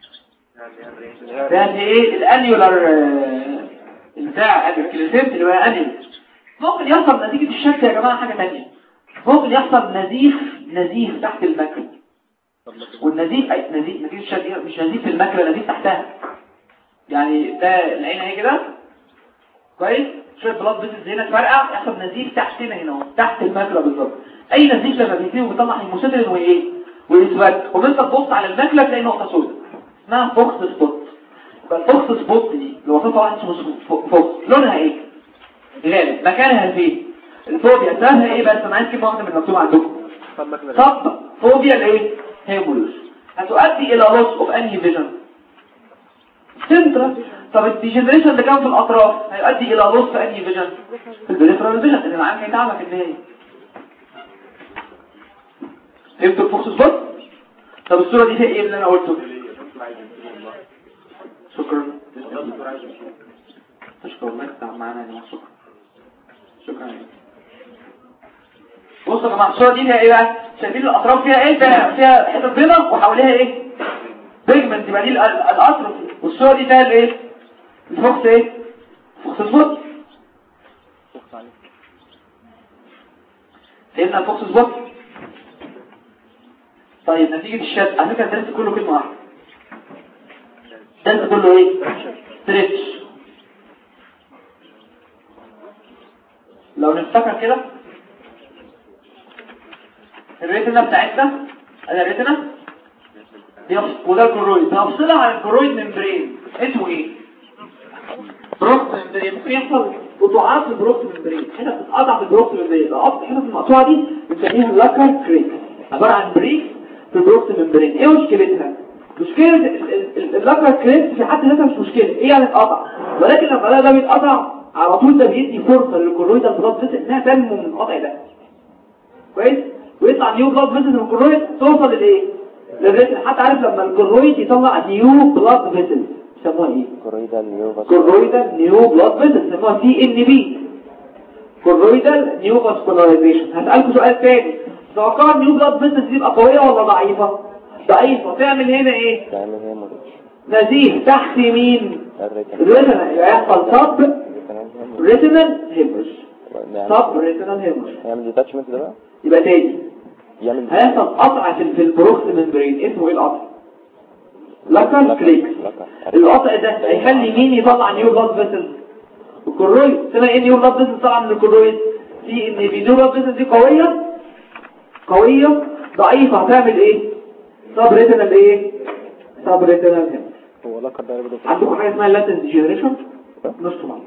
S1: ده ايه الانيولار بتاع الكليسنت اللي هو انيول ممكن يحصل نتيجة الشد يا جماعة حاجة تانية ممكن يحصل نزيف نزيف تحت الماكلة والنزيف أي نزيف نتيجة الشد مش نزيف في الماكلة نزيف تحتها يعني ده العين اهي كده كويس شوية بلاد بيسز هنا تفرقع يحصل نزيف تحتنا هنا اهو، تحت الماكلة بالظبط اي نزيف لما بيبتدي وبيطلع هيموسيدرين وايه ويسود وانت تبص على الماكلة تلاقي نقطة سوداء اسمها فوكس سبوت يبقى الفوكس سبوت دي اللي وصفها واحد اسمه فوكس لونها ايه غالب مكانها فين الفوبيا سببها ايه بس انا عايز كلمه واحده من المكتوب عندكم
S2: طب كده
S1: صب فوبيا الايه هيمولوس هتؤدي الى لوس اوف انهي فيجن سنترا طب الديجنريشن اللي كان في الاطراف هيؤدي الى لوس في انهي فيجن في البريفرال فيجن اللي معاك هيتعبك في النهايه فهمتوا الفوكس سبوت طب الصوره دي فيها ايه اللي انا قلته شكرا شكرا الله يفتح معانا يا جماعه شكرا شكرا بصوا يا جماعه الصوره دي فيها ايه بقى شايفين الاطراف فيها ايه فيها فيها حته بيضاء وحواليها ايه بيجمنت يبقى دي ال- الاتروفي والصوره دي فيها الايه الفوكس ايه فوكس سبوت
S2: فوكس عليك
S1: فهمنا الفوكس سبوت طيب نتيجة الشد على فكرة الدرس كله كلمة واحدة الدرس كله ايه؟ ستريتش لو نفتكر كده الريتنا بتاعتنا انا الريتنا بيفصل وده الكرويد بنفصلها عن الكرويد ممبرين اسمه ايه؟ بروكت ممبرين ممكن يحصل قطوعات في البروكت ممبرين هنا بتتقطع في البروكت ممبرين لو قطع هنا في المقطوعه دي بنسميها لاكر كريك عباره عن بريك في البروكت ممبرين ايه مشكلتها مشكله ال- ال- اللاكر كريك في حد ذاتها مش مشكله ايه يعني اتقطع ولكن لما الاقي ده بيتقطع على طول ده بيدي فرصه للكرويد البلاد فيسل انها تنمو من القطع ده كويس ويطلع نيو بلاد فيسل من الكرويد توصل للايه للريتن حتى عارف لما الكرويد يطلع نيو بلاد فيسل يسموها ايه
S3: كوريدا نيوفاس
S1: كورويدال نيو بلاد فيسل اسمها سي ان بي كورويدال نيو فاسكولارايزيشن هسألكم سؤال تاني توقع نيو بلاد فيسل دي تبقى قوية ولا ضعيفة ضعيفة تعمل هنا ايه
S3: تعمل هي مريض
S1: نزيف تحت مين
S3: الريتن
S1: الريتنا يبقى يحصل سب
S3: الريتن هي مريض
S1: ريتنال هيمج
S3: نعم.
S1: سب ريتنال هيمج
S3: يعمل ديتاتشمنت ده بقى
S1: يبقى تاني
S3: يعمل
S1: هيحصل قطع في في البروكس ممبرين اسمه ايه القطع لاكر
S3: لكر-
S1: كليكس
S3: لكر.
S1: القطع ده هيخلي مين يطلع نيو بلاد فيسل الكرويد اسمها ايه نيو بلاد فيسل طالعه من الكرويد في ان في نيو بلاد فيسل دي قويه قويه ضعيفه هتعمل ايه سب ريتنال ايه سب ريتنال هنا
S2: هو لقب ده برضه
S1: عندكم حاجه اسمها لاتنت ديجنريشن نص طبعا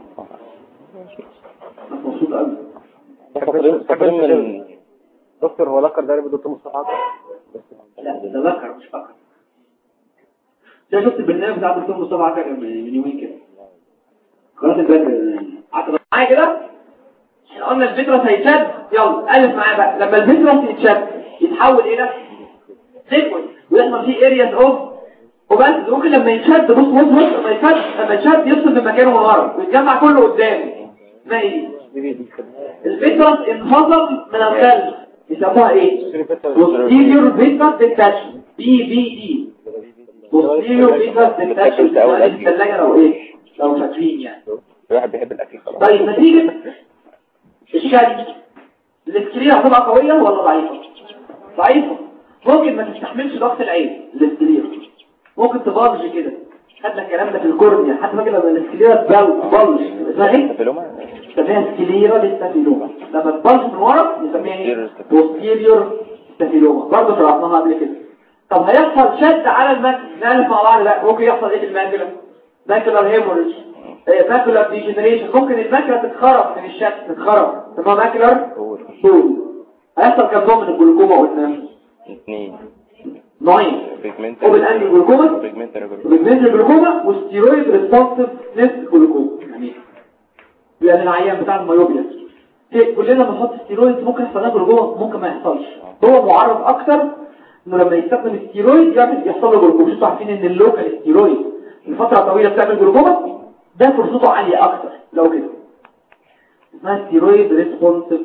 S1: انا مبسوط قوي
S3: فاكرين فاكرين من
S2: دكتور هو لقب ده برضه مصطفى عاطف
S1: لا ده ذكر مش فكر ده شفت البرنامج بتاع الدكتور مصطفى عكا من من يومين كده خلاص البدر عكا معايا كده احنا قلنا الفيترس هيتشد يلا الف معايا بقى لما الفيترس يتشد يتحول الى ليكويد ويحصل فيه ارياز اوف وبس ممكن لما يتشد بص بص بص لما يتشد لما يتشد يفصل من مكانه من ورا ويتجمع كله قدامه اسمها ايه
S2: دي دي دي كده
S1: الفيترس انفصل من الخلف يسموها ايه posterior vitreous detachment بي بي دي posterior vitreous detachment يعني الثلاجة لو ايه لو فاكرين يعني
S3: الواحد بيحب الاكل خلاص
S1: طيب نتيجة الشد الاسكلية هتبقى قوية ولا ضعيفة ضعيفة ممكن ما تستحملش ضغط العين الاسكلية ممكن تبلج كده خدنا الكلام ده في الكورنيا حتى فاكر لما الاسكلية تبلج اسمها ايه
S3: تفلوما
S1: نسميها سكليرا ستافيلوما لما تبلج من ورا نسميها ايه
S3: Posterior
S1: posterior ستافيلوما برضه شرحناها قبل كده طب هيحصل شد على الماكل نعرف مع بعض لا ممكن يحصل ايه في الماكله ماكلر هيموريج ماكلر ديجنريشن ممكن الماكله تتخرب من الشد تتخرب تسمى ماكلر
S3: فور
S1: طول هيحصل كم نوع من الجلوكوما قلنا
S3: اثنين
S1: نوعين
S3: بيجمنت
S1: اوبن انجل جلوكوما
S3: بيجمنت
S1: بالنسبه للجلوكوما وستيرويد ريسبونسيف نس جلوكوما يعني يعني العيان بتاع الميوبيا إيه، كلنا بنحط ستيرويد ممكن يحصل له جلوكوما ممكن ما يحصلش هو معرض اكتر انه لما يستخدم ستيرويد يعمل يحصل له جلوكوما انتوا عارفين ان اللوكال ستيرويد لفتره طويله بتعمل جلوكوما ده فرصته عاليه اكتر لو كده اسمها ستيرويد ريسبونسيف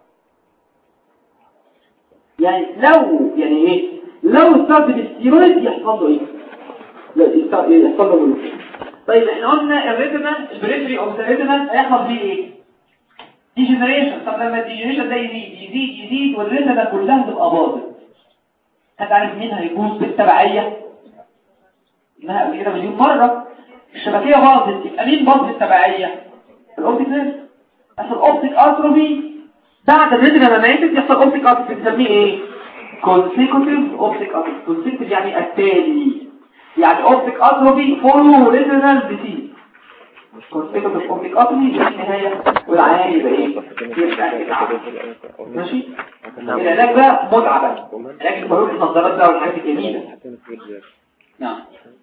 S1: يعني لو يعني ايه لو استخدم الستيرويد يحصل له ايه لا يست- يحصل له جلوكوما طيب احنا قلنا الريتنال البريفري اوف ذا ريتنال هيحصل فيه ايه ديجنريشن طب لما الديجنريشن ده يزيد يزيد يزيد والريتنا كلها تبقى باظت هتعرف مين هيبوظ بالتبعية انها قبل كده مليون مرة الشبكية باظت يبقى مين باظ بالتبعية الاوبتيك نيرف اصل الاوبتيك اتروفي بعد الريتنا ما ماتت يحصل اوبتيك اتروفي بنسميه ايه consecutive اوبتيك اتروفي consecutive يعني التالي يعني اوبتيك اتروفي فولو ريتنال ديسيز consecutive اوبتيك اتروفي في النهاية والعيان يبقى ايه يرجع يتعب ماشي العلاج بقى متعة بقى علاج الفروق النظارات بقى والحاجات الجميلة نعم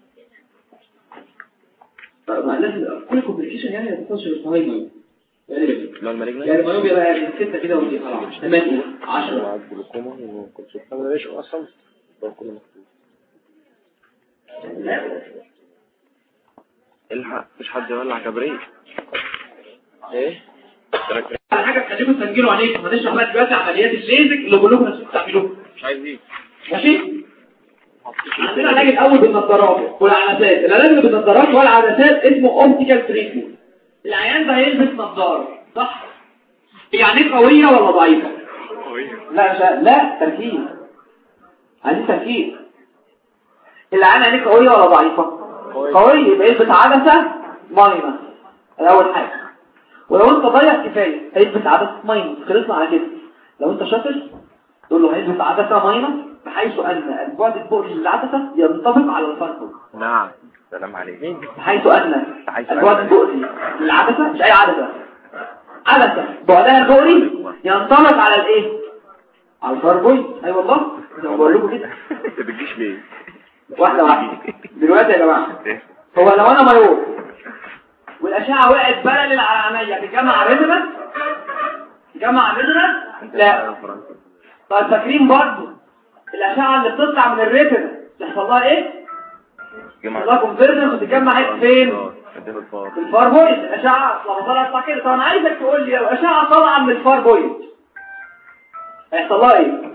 S1: طيب ما لازم كل كومبليكيشن يعني ما توصلش للفهايمر يعني
S3: لو المالجنا
S1: يعني ما يبقى بقى من ستة كده ودي خلاص ثمانية عشرة
S3: مع الجلوكوما وكنت
S2: طب ده ليش اصلا ده كله مكتوب
S3: الحق مش حد يولع كبريت ايه
S1: على حاجة تخليكم تسجلوا عليكم هنشرح بقى دلوقتي عمليات الليزك اللي بقول لكم نفسكم تعملوها
S3: مش عايزين
S1: ماشي عندنا العلاج الاول بالنظارات والعدسات العلاج اللي بالنظارات والعدسات اسمه اوبتيكال تريتمنت العيان ده هيلبس نظارة صح هي عينيه قوية ولا ضعيفة لا لا لا تركيز عايزين تركيز العين عينيه قوية ولا ضعيفة
S2: قوية.
S1: قوية يبقى يلبس عدسة ماينس الاول حاجة ولو انت ضيق كفاية هيلبس عدسة ماينس خلصنا على كده لو انت شاطر تقول له هيلبس عدسة ماينس بحيث ان البعد الفوقي للعدسة ينطبق على الفرق
S3: نعم سلام عليك
S1: بحيث ان
S3: بحيث
S1: البعد
S3: أن-
S1: الفوقي للعدسة مش اي عدسة عدسة بعدها الفوقي ينطبق على الايه على الفربوي اي والله زي ما بقول لكم كده
S3: انت بتجيش ليه
S1: واحدة واحدة دلوقتي يا جماعة
S3: إيه؟
S1: هو لو انا مايور والاشعة وقعت بلل على عينيا بتجمع ريزنا تجمع ريزنا لا طيب فاكرين برضه الاشعة اللي بتطلع من الريتنا تحصل لها ايه؟
S3: جماعة
S1: تحصل لها كونفرجن وتتجمع فين؟
S3: اه قدام الفار
S1: في الفار بوينت الاشعة لما طلعت تطلع كده طب انا عايزك تقول لي لو اشعة طالعة من الفار بوينت هيحصل لها ايه؟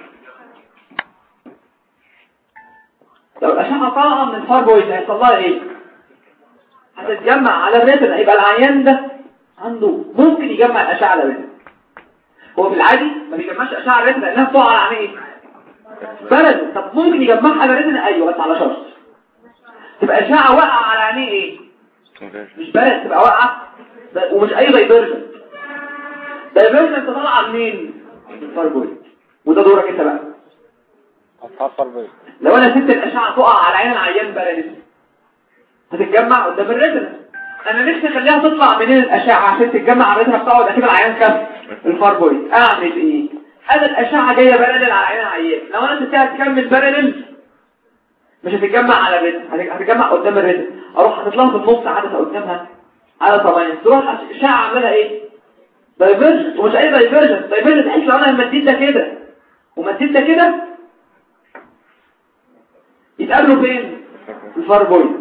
S1: لو الاشعة طالعة من الفار بوينت هيحصل لها ايه؟ هتتجمع على الريتنا يبقى العيان ده عنده ممكن يجمع الاشعة على الريتنا هو في العادي ما بيجمعش اشعة على الريتنا لانها بتقع على عينيه بلد طب ممكن يجمعها على الريتنا ايوه بس على شرط تبقى اشعة واقعة على عينيه ايه؟ مش بلد تبقى واقعة ب- ومش اي دايفرجن دايفرجن انت طالعه منين من الفاربويد وده دورك انت بقى
S2: اصحاب فربية
S1: لو انا سبت الاشعه تقع على عين العيان بلد هتتجمع قدام الريتنا انا نفسي اخليها تطلع منين الاشعه عشان تتجمع على الريتنا بتقعد اكيد العيان كام الفاربويد اعمل ايه انا الاشعه جايه بلل على عين العيان لو انا سبتها تكمل بلل مش هتتجمع على الريتنا هت- هتتجمع قدام الريتنا اروح حاطط لها في النص عدسه قدامها على طبعا تروح الاشعه عامله ايه دايفرجن ومش اي دايفرجن دايفرجن تحس لو انا مديت ده كده ومديت ده كده يتقابلوا فين في الفار بوينت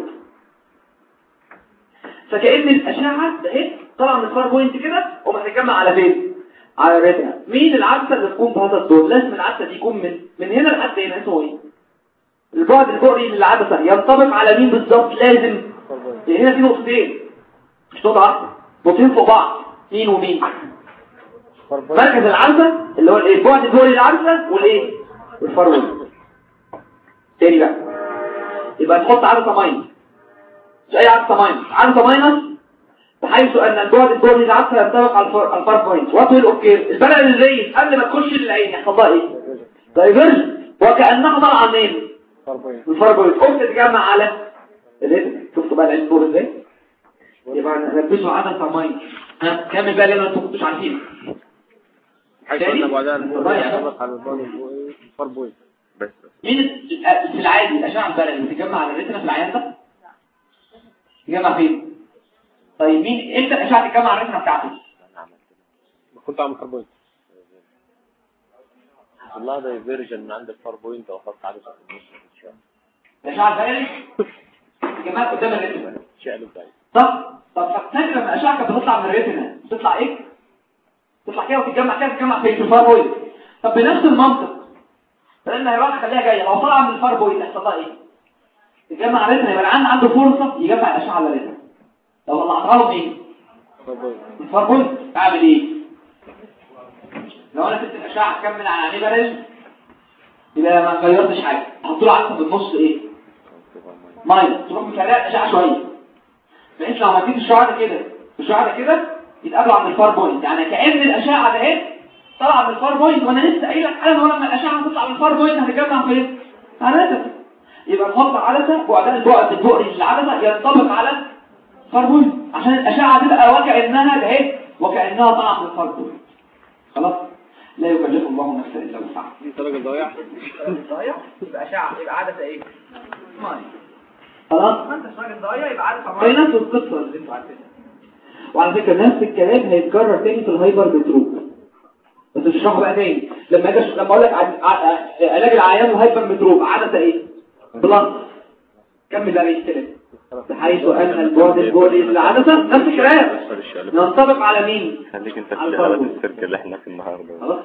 S1: فكأن الأشعة ده ايه طالعه من الفار بوينت كده وما تتجمع على فين على الريتنا مين العدسة اللي تكون بهذا الدور لازم العدسة دي يكون من من هنا لحد هنا اسمه ايه البعد البؤري للعدسة ينطبق على مين بالظبط لازم
S2: فربية
S1: يعني هنا في نقطتين مش نقطة واحدة نقطتين فوق بعض مين ومين
S2: فربية
S1: مركز العدسة اللي هو الايه البعد الدوري للعدسة والايه والفرول تاني بقى يبقى نحط عدسة ماينس مش اي عدسة ماينس عدسة ماينس بحيث ان البعد الدوري للعدسة ينطبق على الفار, على الفار بوينت وات ويل اوكي البلد الزين قبل ما تخش للعين يحصل لها ايه دايفرجن وكأنها طالعة منين
S2: فربية
S1: من الفار بوينت قمت تتجمع على الريتم شفتوا بقى العين دور ازاي يبقى نلبسه عدسة ماينس ها كمل بقى اللي انتوا كنتوش عارفينه
S2: حيث
S1: تاني؟
S2: أن بعدها
S1: ضيع.
S2: المنطبق على البعد الفوقي فربية
S3: بس
S1: مين ال- في العادي الأشعة البلدي بتتجمع على الريتنا في العيان ده؟ تتجمع فين؟ طيب مين امتى الأشعة تتجمع على الريتنا بتاعته؟
S2: كنت عامل فربية
S4: والله ده فيرجن من عند الفار بوينت واحط عدسه في النص ان شاء الله
S1: الأشعة البلدي تتجمع قدام الريتنا
S4: شقلب بعيد
S1: صح؟ طب فاكر لما الأشعة كانت بتطلع من الريتنا بتطلع إيه؟ تطلع كده وتتجمع كده تتجمع فين؟ في الفار بوينت طب بنفس المنطق لأن هيروح خليها جاية لو طلع من الفار بوينت يحصل لها إيه؟ تتجمع على الريتنا يبقى العيان عنده فرصة يجمع الأشعة على الريتنا لو طلعتها له منين؟
S2: فربية
S1: الفربول اعمل ايه لو انا سبت الاشعه اكمل على عينيه بلل يبقى ما غيرتش حاجه احط له عدسه في النص ايه ماينس تروح مفرقه الاشعه شويه بحيث لو مديت الشعاع ده كده الشعاع ده كده يتقابلوا عند الفار بوينت يعني كأن الاشعه ده ايه طالعه من الفار بوينت وانا لسه قايل لك حالا هو لما الاشعه تطلع من الفار بوينت هتتجمع فين على الرسم يبقى نحط عدسه بعدين البعد البؤري للعدسه ينطبق على فربول عشان الأشعة تبقى وكأنها ده ايه وكأنها طالعة من الفربول خلاص لا يكلف الله نفسا إلا وسعها
S2: انت راجل ضايع
S1: ضايع يبقى أشعة يبقى عدسة ايه ماي خلاص ما انتش راجل ضايع يبقى عدسة ماي نفس القصة اللي انتوا عارفينها وعلى فكرة نفس الكلام هيتكرر تاني في الهايبر متروب بس تشرحه بقى تاني لما اجي أش- لما اقول لك عن- ع- علاج العيان الهايبر متروب عدسة ايه بلس كمل بقى الكلام بحيث أن البعد الجولي للعدسة نفس الكلام
S3: بس الشقلب
S1: ننطبق على مين
S3: خليك انت
S1: على
S3: في حالة
S1: الفرق.
S3: السيرك اللي احنا في النهارده
S1: خلاص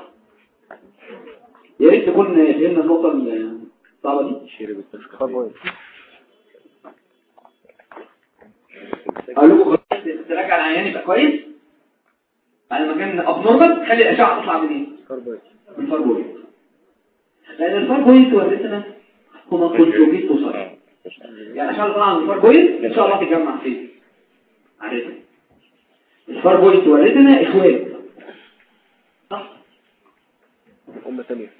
S1: يا ريت تكون فهمنا النقطة الصعبة دي
S3: شيري بالتسكير
S2: فربية
S1: أقول لكم ترجع العيان يبقى كويس بعد ما كان ابنورمال تخلي الاشعه تطلع منين
S2: كاربويد
S1: من الفار بوينت لان الفار بوينت وريتنا هما كونجوجيت وصل يعني عشان طبعا الفار بوينت ان شاء الله تتجمع فين عرفنا الفار بوينت وريتنا اخوات صح
S2: أم ثانية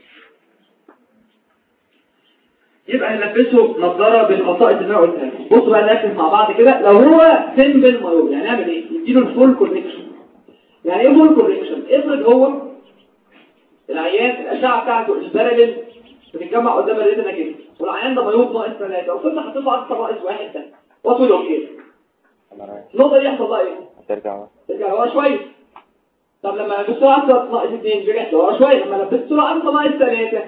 S1: يبقى هنلبسه نظاره بالخصائص اللي انا قلتها لكم. بصوا بقى نركز مع بعض كده لو هو سيمبل مايوب يعني نعمل ايه نديله الفول كورنكشن يعني ايه فول كورنكشن افرض هو العيان الاشعه بتاعته الباراليل بتتجمع قدام الريتنا كده والعيان ده مايوب ناقص ثلاثه وفضل حاطط له اكتر ناقص واحد ده واطول اوكي النقطه دي يحصل لها ايه
S3: هترجع
S1: ترجع لورا شويه طب لما لبست له اكتر ناقص اثنين رجعت لورا شويه لما لبست له اكتر ناقص ثلاثه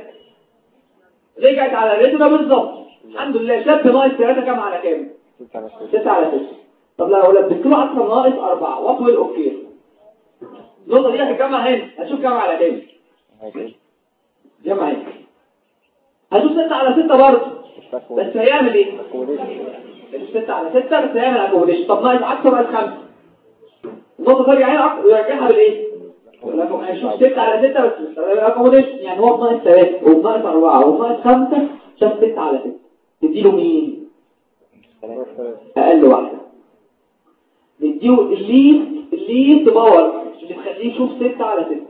S1: رجعت على الريتنا بالظبط الحمد لله شاب ناقص ثلاثه كام على كام 6 على 6 طب لو لبست له اكتر ناقص 4 واطول اوكي النقطه دي هتتجمع هنا هتشوف كام على كام جمع هنا هتشوف 6 على 6 برضه بس هيعمل ايه مش 6 على 6 بس هيعمل اكوموديشن طب ناقص اكتر ناقص 5 النقطه ترجع هنا اكتر ويرجعها بالايه هيشوف 6 على 6 بس اكوموديشن يعني هو بناقص 3 وبناقص 4 وبناقص 5 شاف 6 على 6 تديله مين اقل واحده نديله الليست الليست باور اللي تخليه يشوف 6 على 6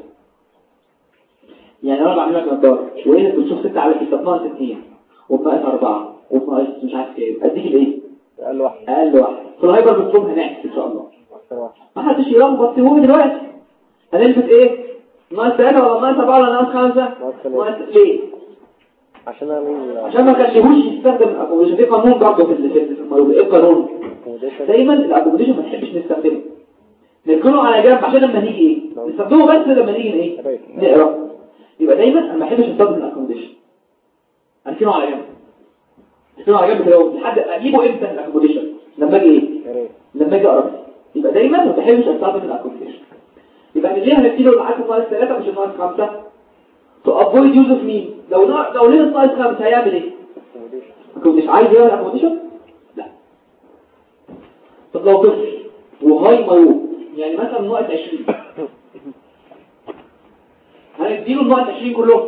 S1: يعني انا بعمل لك نظاره وهي بتشوف 6 على 6 بناقص 2 وبناقص 4 وبناقص مش عارف كام اديك الايه
S2: أقل واحد
S1: اقل واحده في الهايبر بتكون هناك ان شاء الله
S2: أكثر واحد
S1: ما حدش يلخبط فيهم دلوقتي هنلبس ايه ناقص 3 ولا ناقص 4 ولا ناقص 5
S2: ناقص ثلاثة.
S1: ناقص ليه
S2: عشان أعمل
S1: عشان ما خليهوش يستخدم الاكوموديشن في قانون برضه في ال- في ال- في الموضوع ايه القانون
S2: accommodation.
S1: دايما الاكوموديشن ما نحبش نستخدمه نركنه على جنب عشان لما نيجي ايه نستخدمه بس لما نيجي ايه
S2: قريب.
S1: نقرا يبقى دايما انا ما بحبش استخدم الاكوموديشن اركنه على جنب اركنه على جنب كده لحد اجيبه امتى الاكوموديشن لما اجي ايه
S2: يا ريت
S1: لما اجي اقرا يبقى دايما ما بحبش استخدم الاكوموديشن يبقى من ليه هنديله العكس ناقص 3 مش ناقص 5 تو افويد يوز اوف مين لو نا- لو ليه ناقص 5 هيعمل ايه
S2: accommodation.
S1: اكوموديشن عايز يعمل اكوموديشن لا طب لو طفل وهاي مايوب يعني مثلا ناقص 20 هنديله الناقص 20 كلهم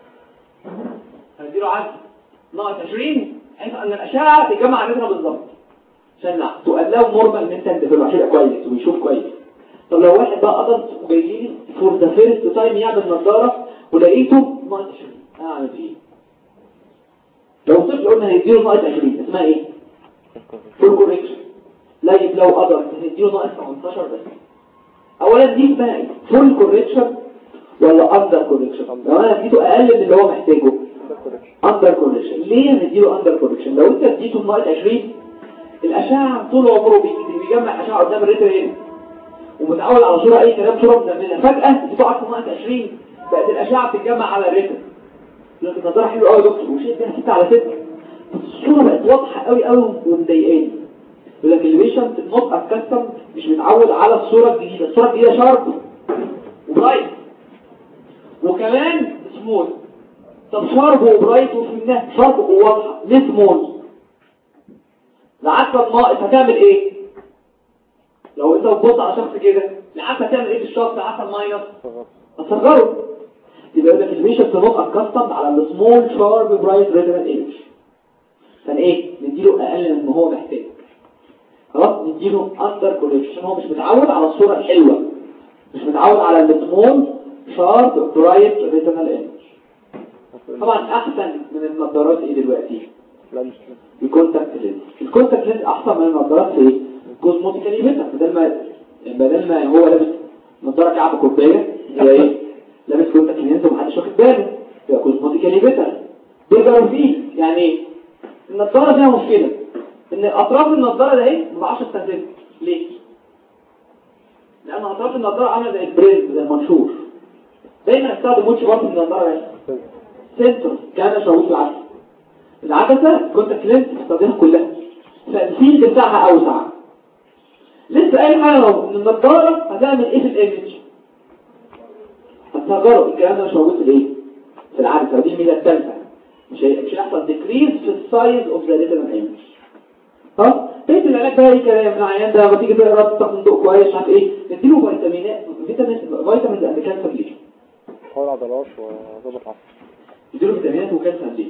S1: هنديله عدد ناقص 20 حيث ان الاشعه تتجمع عليها بالظبط عشان لا تقلقوا نورمال ان انت تديله عشان يبقى كويس ويشوف كويس طب لو واحد بقى قدر وجاي لي فور ذا فيرست تايم يعمل نظاره ولقيته ناقص 20 اعمل ايه لو طفل قلنا هنديله ناقص 20 اسمها ايه فول كوريكشن لا يبقى لو قدر هنديله ناقص 18 بس اولا دي اسمها ايه فول كوريكشن ولا اندر كوريكشن لو انا اديته اقل من اللي هو محتاجه اندر كوريكشن ليه هنديله اندر كوريكشن لو انت اديته ناقص 20 الاشعه طول عمره بي- بيجمع اشعه قدام الريتر هنا ومتعود على صوره اي كلام صوره مزمنه فجاه اديته عكس ناقص 20 بقت الاشعه بتتجمع على الريتر لكن النظاره حلوه قوي يا دكتور وشيء فيها 6 على 6 بس الصوره بقت واضحه قوي قوي ومضايقاني يقول لك البيشنت نوت اكستم مش متعود على الصوره الجديده الصوره الجديده شارب وبرايت وكمان سمول طب شارب وبرايت وفي النهايه شارب وواضحه ليه سمول العكس الناقص هتعمل ايه لو انت بتبص على شخص كده العكس هتعمل ايه في الشخص العكس الماينس هتصغره يبقى يقول لك البيشنت نوت اكستم على السمول شارب برايت ريتنال ايج كان ايه نديله اقل من ما هو محتاج خلاص نديله اندر كوريكشن هو مش متعود على الصوره الحلوه مش متعود على السمول شارب برايت ريتنال ايج طبعا احسن من النظارات ايه دلوقتي
S2: لا مش
S1: الكونتاكت لينز الكونتاكت لينز احسن من النظارات في ايه كوزموتيكالي بيتا بدل ما بدل ما هو لابس نظاره كعب كوبايه يبقى ايه لابس كونتاكت لينز ومحدش واخد باله يبقى كوزموتيكالي بيتا بيقدر فيه يعني ايه النظاره فيها مشكله ان اطراف النظاره ده ايه ما بعرفش استخدمها ليه لان اطراف النظاره عامله زي البريز زي المنشور دايما استخدم وش بطن النظاره ايه سنتر كان شغوف في العسل العدسة كنت كلمت تستخدمها كلها فالفيلد بتاعها أوسع لسه قايل حاجة لو ان النضارة هتعمل ايه في الايمج هتصغروا الكلام ده مش موجود في الايه في العدسة ودي الميزة الثالثة مش هي- مش هيحصل ديكريز في السايز اوف ذا ريتنال ايمج خلاص بقيت العلاج ده اي كلام العيان ده لما تيجي تقرا تاخد ضوء كويس مش عارف ايه نديله فيتامينات فيتامين فيتامينز اند كالسيوم ليه
S2: حول عضلات وظبط عصب
S1: نديله فيتامينات وكالسيوم ليه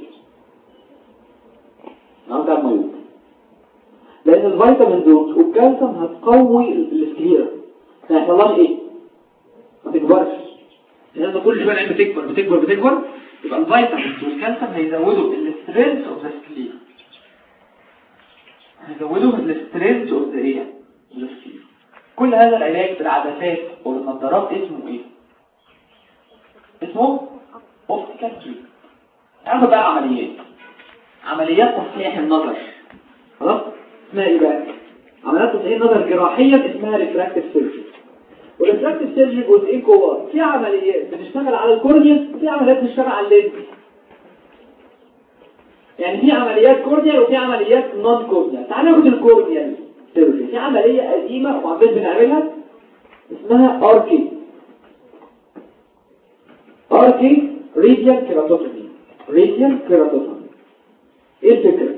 S1: نعم ده مهم لان الفيتامين دول والكالسيوم هتقوي السكليرا ما يحصلهاش ايه ما تكبرش لان كل شويه العين بتكبر بتكبر بتكبر يبقى الفيتامين والكالسيوم هيزودوا السترينث اوف ذا سكليرا هيزودوا السترينث اوف ذا ايه ذا سكليرا كل هذا العلاج بالعدسات والنظارات اسمه ايه اسمه اوبتيكال تريت هاخد بقى عمليات عمليات تصحيح النظر خلاص اسمها ايه بقى عمليات تصحيح النظر جراحيا اسمها ريفراكتيف سيرجري والريفراكتيف سيرجري جزئين كبار في عمليات بتشتغل على الكورنيا وفي عمليات بتشتغل على اللينز يعني في عمليات كورنيا وفي عمليات نون كورنيا تعال ناخد الكورنيا سيرجري في عمليه قديمه وما عندناش بنعملها اسمها اركي اركي ريديال كيراتوتومي ريديال كيراتوتومي ايه الفكرة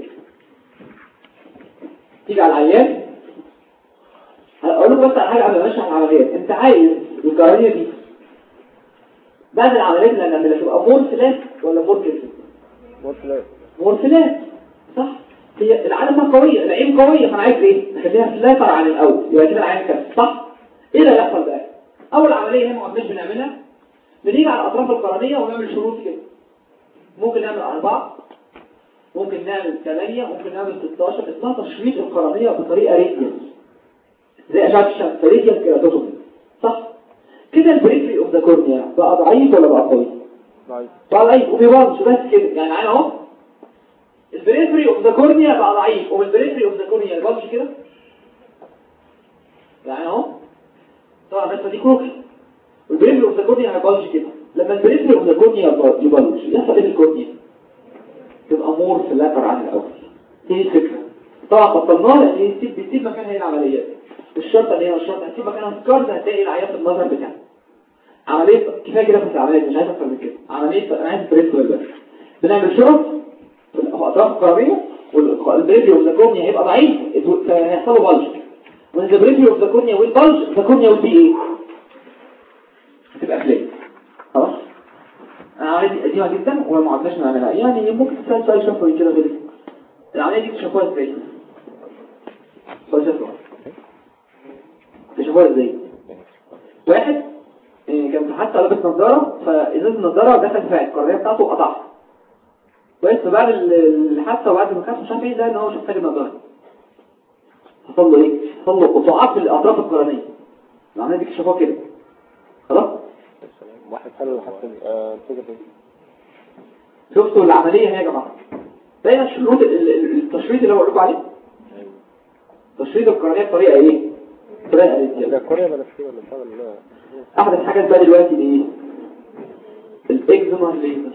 S1: تيجي على العيان هقول لك بس على حاجة قبل ما اشرح العمليات انت عايز القرنية دي بعد العمليات اللي هنعملها تبقى مور فلات ولا مور كيرسل
S2: مرسلات
S1: مور فلات صح هي العدسة قوية العين قوية فانا عايز ايه نخليها فلاتر عن الاول يبقى كده العين كده صح ايه اللي هيحصل بقى اول عملية هي ما قبلش بنعملها بنيجي على الاطراف القرنية ونعمل شروط كده ممكن نعمل أربعة ممكن نعمل 8 ممكن نعمل 16 اسمها تشويط القرنية بطريقة ريديال زي أشعة الشمس ريديال كيراتوتومي صح كده البريفري اوف ذا كورنيا بقى ضعيف ولا بقى قوي
S2: ضعيف
S1: بقى ضعيف وبيبانش بس كده يعني معانا اهو البريفري اوف ذا كورنيا بقى ضعيف والبريفري اوف ذا كورنيا يبانش كده يعني اهو طبعا بس دي كروكي والبريفري اوف ذا كورنيا هيبانش كده لما البريفري اوف ذا كورنيا يبانش يحصل ايه في الكورنيا تبقى مور في اللاتر عن الاول دي الفكره طبعا بطلناها لان هي بتسيب بتسيب مكان هي العمليات الشرطه اللي هي الشرطه هتسيب مكانها سكارز هتلاقي العيان في النظر بتاعها عمليه كفايه كده في العمليات مش عايز اكتر من كده عمليه انا عايز بريس بس بنعمل شرط في الاطراف القرنيه والبريفري اوف ذا كورنيا هيبقى ضعيف هيحصل له بلج وان ذا بريفري اوف ذا كورنيا والبلج ذا كورنيا will be ايه هتبقى فليك خلاص العملية دي قديمة جدا وما عدناش نعملها يعني ممكن تسأل سؤال شفوي كده غير العملية دي تشوفوها ازاي؟ سؤال شفوي تشوفوها ازاي؟ واحد إيه، كان حتى لابس نظارة فإزاز النظارة دخل في القرية بتاعته وقطعها كويس فبعد ال- الحادثة وبعد ما كان مش عارف ايه ده ان هو شاف حاجة النظارة حصل له ايه؟ حصل له قطاعات في الأطراف القرنية العملية دي تشوفوها كده خلاص؟
S2: واحد حلو حتى الفكرة دي
S1: شفتوا العملية هي يا جماعة دايما الشروط ال- ال- التشريط اللي هو لكم عليه تشريط القرنية بطريقة ايه؟ بطريقة
S2: ده
S1: الاتيال
S2: كوريا ولا في ولا بتاع ولا
S1: احدث حاجة بقى دلوقتي ايه؟ الاكزيما ليزر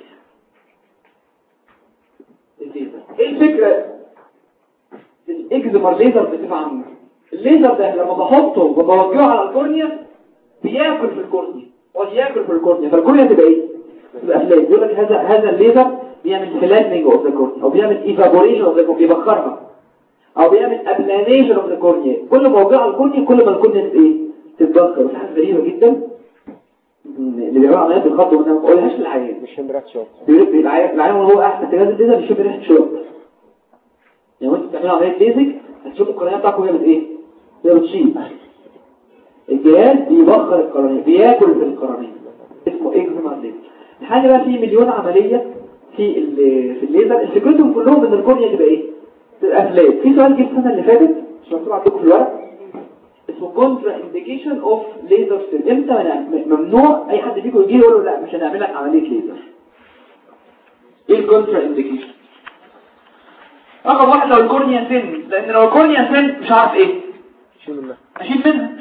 S1: الليزر ايه الفكرة؟ الاكزيما ليزر بصفة عامة الليزر ده لما بحطه وبوجهه على الكورنيا بياكل في الكورنيا وياكل في الكورنيا فالكورنيا تبقى ايه؟ تبقى فلات يقول لك هذا هذا الليزر بيعمل فلاتنج اوف ذا كورنيا او بيعمل ايفابوريشن اوف ذا كورنيا بيبخرها او بيعمل ابلانيشن اوف ذا كورنيا كل ما وجهه على الكورنيا كل ما الكورنيا تبقى ايه؟ تتبخر ودي حاجه غريبه جدا اللي بيعملوا عمليات بالخط وما بقولهاش للعيان
S2: مش همبرات شوط
S1: بيقول لك العيان العيان وهو قاعد تحت جهاز الليزر بيشوف ريحه شوك يعني وانت بتعملوا عمليه ليزك هتشوف القرنيه بتاعك وهي بت ايه؟ هي بتشيل الجهاز بيبخر القرنيه بياكل في القرنيه اسمه اكزيما ليزر الحاجه بقى في مليون عمليه في ال- في الليزر فكرتهم كلهم ان الكورنيا تبقى ايه؟ تبقى فلات في سؤال جه السنه اللي فاتت مش مكتوب عندكم في الورق اسمه كونترا انديكيشن اوف ليزر سيل امتى من- ممنوع اي حد فيكم يجي يقول له لا مش هنعمل لك عمليه ليزر ايه الكونترا انديكيشن رقم واحد لو الكورنيا سن لان لو الكورنيا سن مش عارف ايه
S2: شيل منها
S1: اشيل منها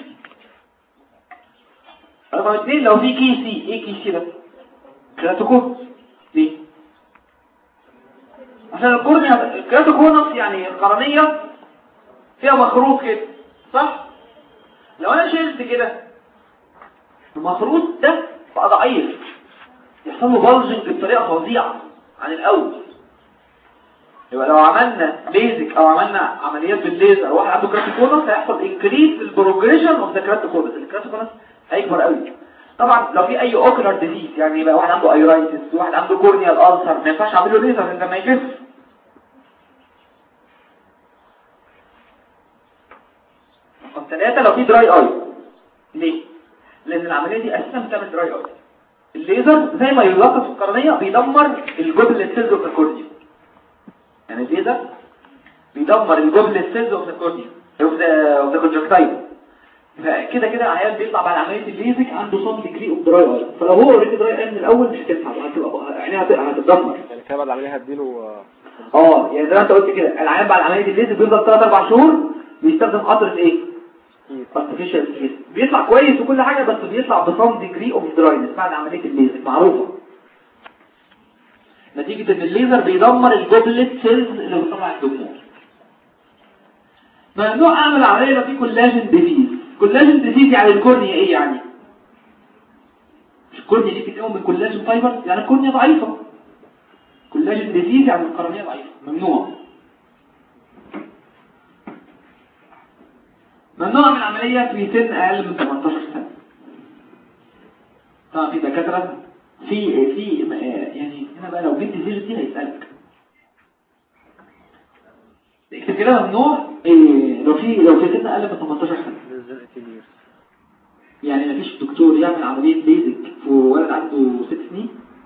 S1: رقم اثنين لو في كي سي ايه كي سي ده كراتوكونس ليه عشان الكورنيا الكراتوكونس يعني القرنية فيها مخروط كده صح لو انا شلت كده المخروط ده بقى ضعيف يحصل له بلجنج بطريقة فظيعة عن الاول يبقى لو عملنا ليزك او عملنا عمليات بالليزر واحد عنده كراتيكونس هيحصل انكريس في البروجريشن اوف ذا كراتيكونس الكراتيكونس هيكبر قوي طبعا لو في اي اوكلر ديزيز يعني يبقى واحد عنده ايرايتس واحد عنده كورنيال ألسر ما ينفعش اعمل له ليزر لما يخف رقم ثلاثة لو في دراي اي ليه؟ لان العملية دي اساسا بتعمل دراي اي الليزر زي ما يلقط في القرنية بيدمر الجبل السيلز اوف الكورنيا يعني الليزر بيدمر الجبل السيلز اوف الكورنيا اوف ذا كونجكتايف فكده كده العيان بيطلع بعد عمليه الليزك عنده صوت ديجري اوف دراي اي فلو هو اوريدي دراي اي من الاول مش هتنفع هتبقى عينيها هتبقى هتتدمر
S2: يعني كده بعد العمليه هديله آه،
S1: اه يعني زي ما انت قلت كده العيان بعد عمليه الليزك بيفضل 3 4 شهور بيستخدم قطره ايه artificial skin. بيطلع كويس وكل حاجه بس بيطلع بصم ديجري اوف دراينس بعد عمليه الليزك معروفه نتيجه ان الليزر بيدمر الجوبلت سيلز اللي بتطلع الدموع ممنوع اعمل عمليه لو في كولاجين ديزيز كولاجين ديزيز يعني الكورنيا ايه يعني مش الكورنيا دي بتتكون من كولاجين فايبر يعني الكورنيا ضعيفه كولاجين ديزيز يعني القرنيه ضعيفه ممنوع ممنوع من عمليه في سن اقل من 18 سنه طبعا في دكاتره في في يعني هنا بقى لو بنت زيجة دي هيسالك اكتب كده ممنوع إيه لو في لو في سن اقل من 18 سنه
S2: بالظبط كبير
S1: يعني مفيش دكتور يعمل عملية بيزك في ولد عنده ست سنين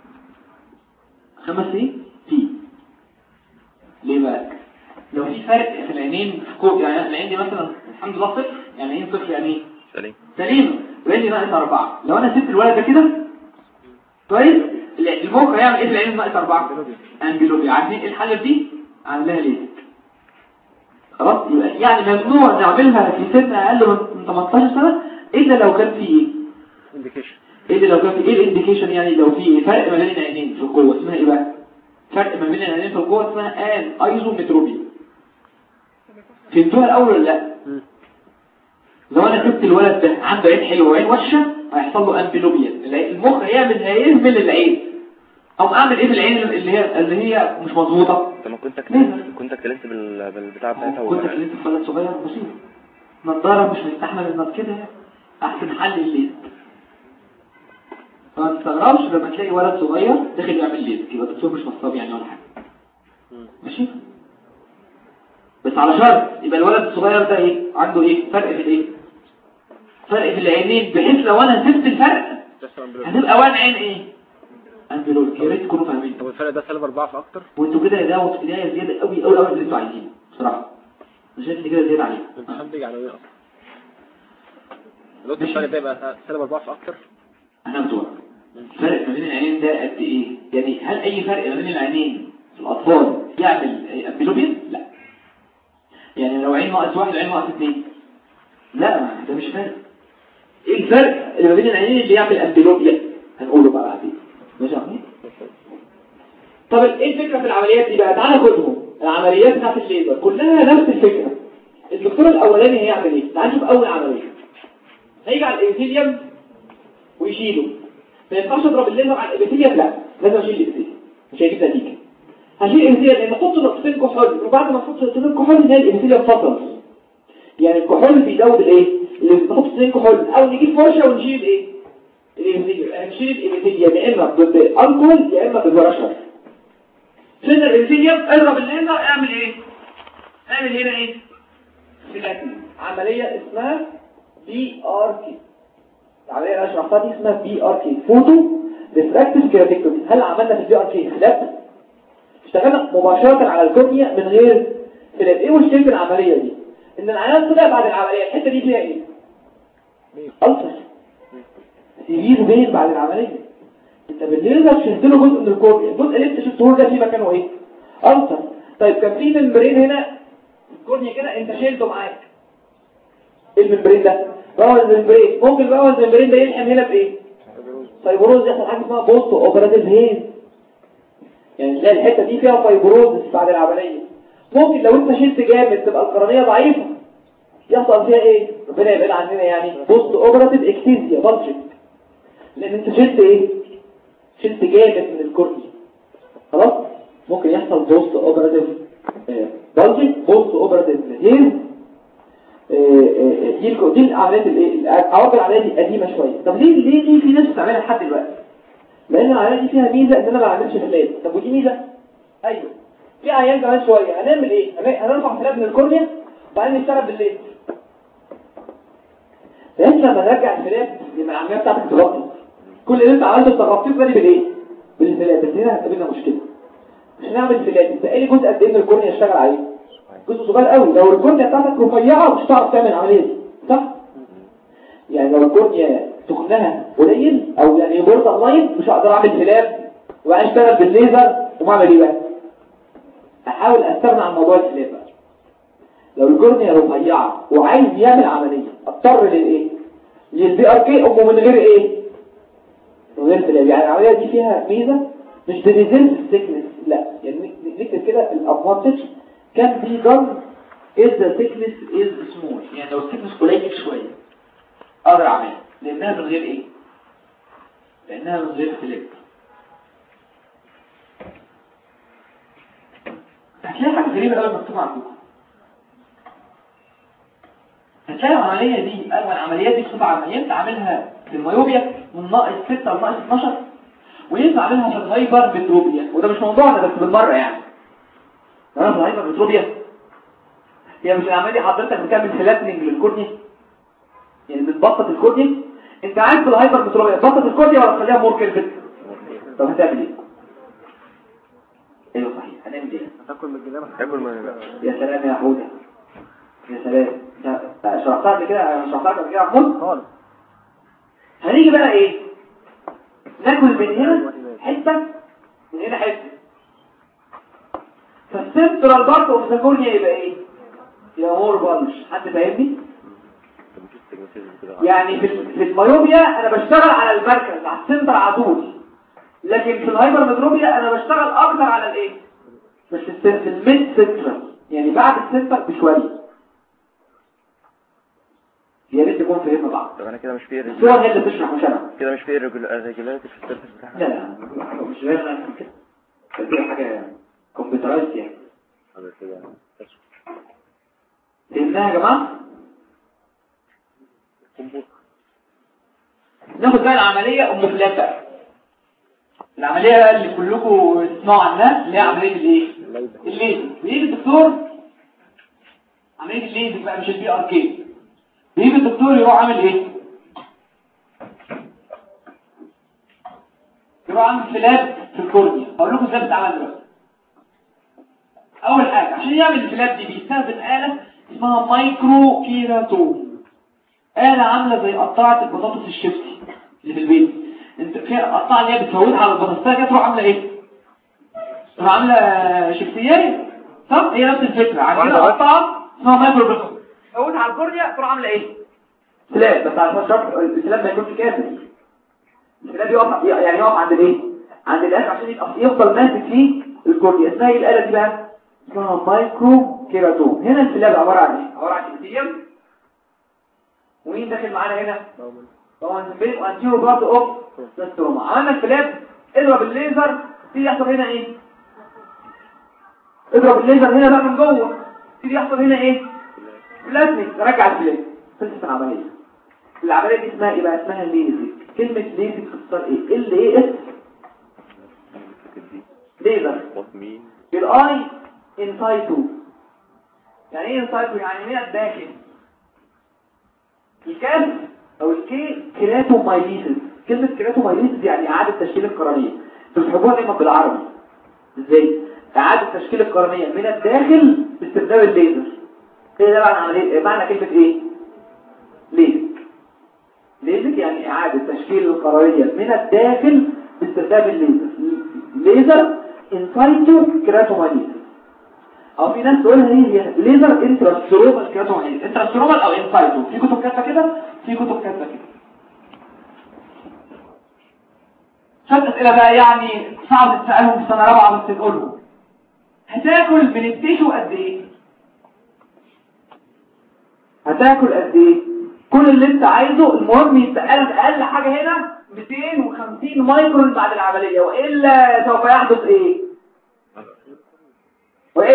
S1: خمس سنين في ليه بقى لو في فرق في العينين في كوب يعني العين دي مثلا الحمد لله صفر يعني عين صفر يعني ايه
S3: سليم
S1: سليمة والعين دي ناقص أربعة لو أنا سبت الولد ده كده كويس المخ هيعمل ايه في العين ناقص أربعة أنجلوبيا عارفين ايه الحاجة دي عامل لها ليزك خلاص يبقى يعني ممنوع نعملها في سن أقل من 18 سنة إلا لو كان في ايه
S2: انديكيشن
S1: ايه اللي لو كان في ايه الانديكيشن يعني لو في فرق ما بين العينين في القوه اسمها ايه بقى فرق ما بين العينين في القوه اسمها ان ايزومتروبيا فهمتوها الاول ولا لا لو انا سبت الولد ده عنده عين حلوه وعين وحشه هيحصل له امبلوبيا العين- المخ هيعمل هيهمل العين او اعمل ايه في العين اللي هي اللي هي مش مظبوطه
S3: انت ما كنت
S1: ليه؟
S3: اتكلمت كنت اتكلمت بال... بالبتاع بتاعتها
S1: كنت
S3: و...
S1: كلمت في ولد صغير بسيط نظاره مش مستحمل النظر كده احسن حل الليل فما تستغربش لما تلاقي ولد صغير داخل يعمل ليزك يبقى الدكتور مش نصاب يعني ولا حاجه ماشي بس على شرط يبقى الولد الصغير ده ايه عنده ايه فرق في الايه فرق في العينين بحيث لو انا سبت الفرق هتبقى وان عين ايه انفلول يا ريت تكونوا فاهمين
S2: طب الفرق ده سالب 4 في اكتر
S1: وانتوا كده ده بدايه زياده قوي قوي قوي اللي انتوا عايزينه بصراحه انا شايف ان كده زياده عليكم
S2: الامتحان بيجي على ايه اصلا الوقت الفرق ده يبقى سالب 4 في اكتر
S1: احنا بتوع الفرق ما بين العينين ده قد ايه يعني هل اي فرق ما بين العينين في الاطفال يعمل امبلوبيا لا يعني لو عين ناقص واحد وعين ناقص اثنين لا ده مش فرق ايه الفرق اللي ما بين العينين اللي يعمل امبلوبيا هنقوله بقى بعدين ماشي يا عمي طب ايه الفكره في العمليات دي بقى تعالى خدهم العمليات بتاعت الليزر كلها نفس الفكره الدكتور الاولاني هيعمل ايه تعال نشوف اول عمليه هيجي على الانسيليوم ويشيله ما ينفعش اضرب الليزر على الابيثيليوم لا لازم اشيل الابيثيليوم مش هيجيب نتيجه هشيل الابيثيليوم لان احط نقطتين كحول وبعد ما احط نقطتين كحول نلاقي الابيثيليوم فصل يعني الكحول بيدوب الايه اللي بنحط نقطتين كحول او نجيب فرشه ونشيل ايه الابيثيليوم هنشيل الابيثيليوم يا اما بالالكول يا اما بالورشه فين الابيثيليوم اضرب الليزر اعمل ايه اعمل هنا ايه فيلاتين عمليه اسمها بي ار كي العمليه اللي انا شرحتها دي اسمها بي ار كي فوتو ريفراكتيف كيراتيكتومي هل عملنا في البي ار كي خلاف اشتغلنا مباشره على الكورنيا من غير خلاف ايه مشكله العمليه دي ان العيان طلع بعد العمليه الحته دي فيها ايه ألسر سيفير بين بعد العمليه انت بالليزر شلت له جزء من الكورنيا الجزء اللي انت شلته له ده في مكانه ايه ألسر طيب كان في ممبرين هنا الكورنيا كده انت شيلته معاك ايه الممبرين ده باول الممبرين ممكن باول الممبرين ده يلحم هنا بايه فايبروز يحصل حاجه اسمها بوست اوبراتيف هيز يعني تلاقي الحته دي فيها فايبروز بعد العمليه ممكن لو انت شلت جامد تبقى القرنيه ضعيفه يحصل فيها ايه ربنا يبعد عننا يعني بوست اوبراتيف اكتيزيا بلجك لان انت شلت ايه شلت جامد من الكورنيا خلاص ممكن يحصل بوست اوبراتيف بلجي بوست اوبرتيف هيز دي الك- دي العمليات الايه عوض العمليات دي قديمه شويه طب ليه ليه ليه في ناس بتعملها لحد دلوقتي لان العمليات دي فيها ميزه ان انا ما بعملش فلات طب ودي ميزه ايوه في عيان كمان شويه هنعمل ايه هن- هنرفع فلات من الكورنيا وبعدين نشتغل بالليل بس لما نرجع الفلات يبقى العمليه بتاعتك تغطي كل اللي انت عملته تغطيه بالي بالايه بالفلات بس هنا هتقابلنا مشكله مش هنعمل فلات انت ايه جزء قد ايه من الكورنيا اشتغل عليه جزء صغير قوي لو الكورنيا بتاعتك رفيعه مش هتعرف تعمل العمليه دي صح يعني لو الكورنيا تخنها قليل او يعني بورد لاين مش هقدر اعمل فلاب وبعدين اشتغل بالليزر وما ايه بقى احاول استغنى عن موضوع الفلاب بقى لو الكورنيا رفيعه وعايز يعمل عمليه اضطر للايه للبي ار كي امه من غير ايه من غير فلاب يعني العمليه دي فيها ميزه مش بريزنت السيكنس لا يعني نكتب كده الادفانتج كان بي done if the thickness is small يعني لو الثيكنس قليل شويه اقدر اعملها لانها من غير ايه لانها من غير فليب هتلاقي حاجه غريبه قوي مكتوبه عندكم هتلاقي العمليه دي اول العمليات دي مكتوبه عمليات تعملها في الميوبيا من ناقص 6 لناقص 12 وينفع اعملها في الهايبر متروبيا وده مش موضوعنا بس بالمره يعني انا في الهايبر متروبيا هي مش العمليه حضرتك بتعمل فلاتنج للكورنيا يعني بتبسط الكورنيا انت عايز في الهايبر متروبيا تبسط الكورنيا ولا تخليها مور كيرفت طب هتعمل ايه ايوه صحيح هنعمل ايه
S2: هتاكل من الجناب
S3: اكل ما
S1: يا سلام يا حوده يا سلام انت شرحتها قبل كده انا شرحتها قبل كده يا محمود
S2: خالص
S1: هنيجي بقى ايه ناكل من هنا حته من هنا حته فالسنترال بارت اوف ذا كورنيا يبقى ايه يا مور بلش حد فاهمني يعني في ال- في الميوبيا انا بشتغل على المركز على السنتر على طول لكن في الهايبر متروبيا انا بشتغل اكتر على الايه مش في السن- في الميد سنترال يعني بعد السنتر بشويه يا ريت تكون فهمنا بعض
S3: طب انا كده مش في
S1: الصور هي اللي بتشرح مش انا
S3: كده مش في ريجولاريتي في السيرفس بتاعها
S1: لا لا مش غير انا كده دي حاجه كمبيوترايز يعني
S3: هذا كده
S1: فهمناها يا جماعه ناخد بقى العمليه ام فلات بقى العمليه بقى اللي كلكم تسمعوا عنها اللي هي عمليه الايه الليزر بيجي الدكتور عمليه الليزر بقى مش البي ار كي بيجي الدكتور يروح عامل ايه يروح عامل فلاب في الكورنيا هقول لكم ازاي بتتعمل دلوقتي اول حاجه عشان يعمل الفلاب دي بيستخدم آلة اسمها مايكرو كيراتون آلة عاملة زي قطاعة البطاطس الشيبسي اللي في البيت انت في قطاعة اللي هي بتفوتها على البطاطسية كده تروح عاملة ايه تروح عاملة شيبسية صح هي نفس الفكرة عندنا قطاعة اسمها مايكرو كيراتون تفوتها على الكورنيا تروح عاملة ايه فلاب بس على شرط الفلاب ما يكونش كافر الفلاب يقف يعني يقف عند الايه عند الاخر عشان يبقى يفضل ماسك فيه الكورنيا اسمها ايه الآلة دي بقى اسمها مايكرو كيراتون هنا الفلاب عبارة عن ايه عبارة عن ابيثيليوم ومين داخل معانا هنا طبعا سمبليك وانتيرو بارت اوف ستروما عملنا الفلاب اضرب الليزر تيجي يحصل هنا ايه اضرب الليزر هنا بقى من جوه تيجي يحصل هنا ايه بلازميك رجع الفلاب خلصت العمليه العمليه دي اسمها ايه بقى اسمها ليزك كلمه ليزك تختصر ايه ال ايه اس ليزر
S3: مين
S1: الاي انسايتو يعني ايه انسايتو يعني من الداخل الكاف او الكي كيراتومايليسيس كلمة كيراتومايليسيس يعني اعادة تشكيل القرنية بتحبوها دايما بالعربي ازاي اعادة تشكيل القرنية من الداخل باستخدام الليزر ايه ده معنى عملية معنى كلمة ايه ليزك ليزك يعني اعادة تشكيل القرنية من الداخل باستخدام الليزر ليزر انسايتو كيراتومايليسيس او في ناس تقولها ايه هي ليزر انتراسترومال كيراتومايليسيس انتراسترومال او انسايتو في كتب كاتبه كده في كتب كاتبه كده شوية اسئله بقى يعني صعب تسالهم في سنه رابعه بس تقولهم هتاكل من التيشو قد ايه هتاكل قد ايه كل اللي انت عايزه المهم يتقال اقل حاجه هنا 250 مايكرون بعد العمليه والا سوف يحدث ايه والا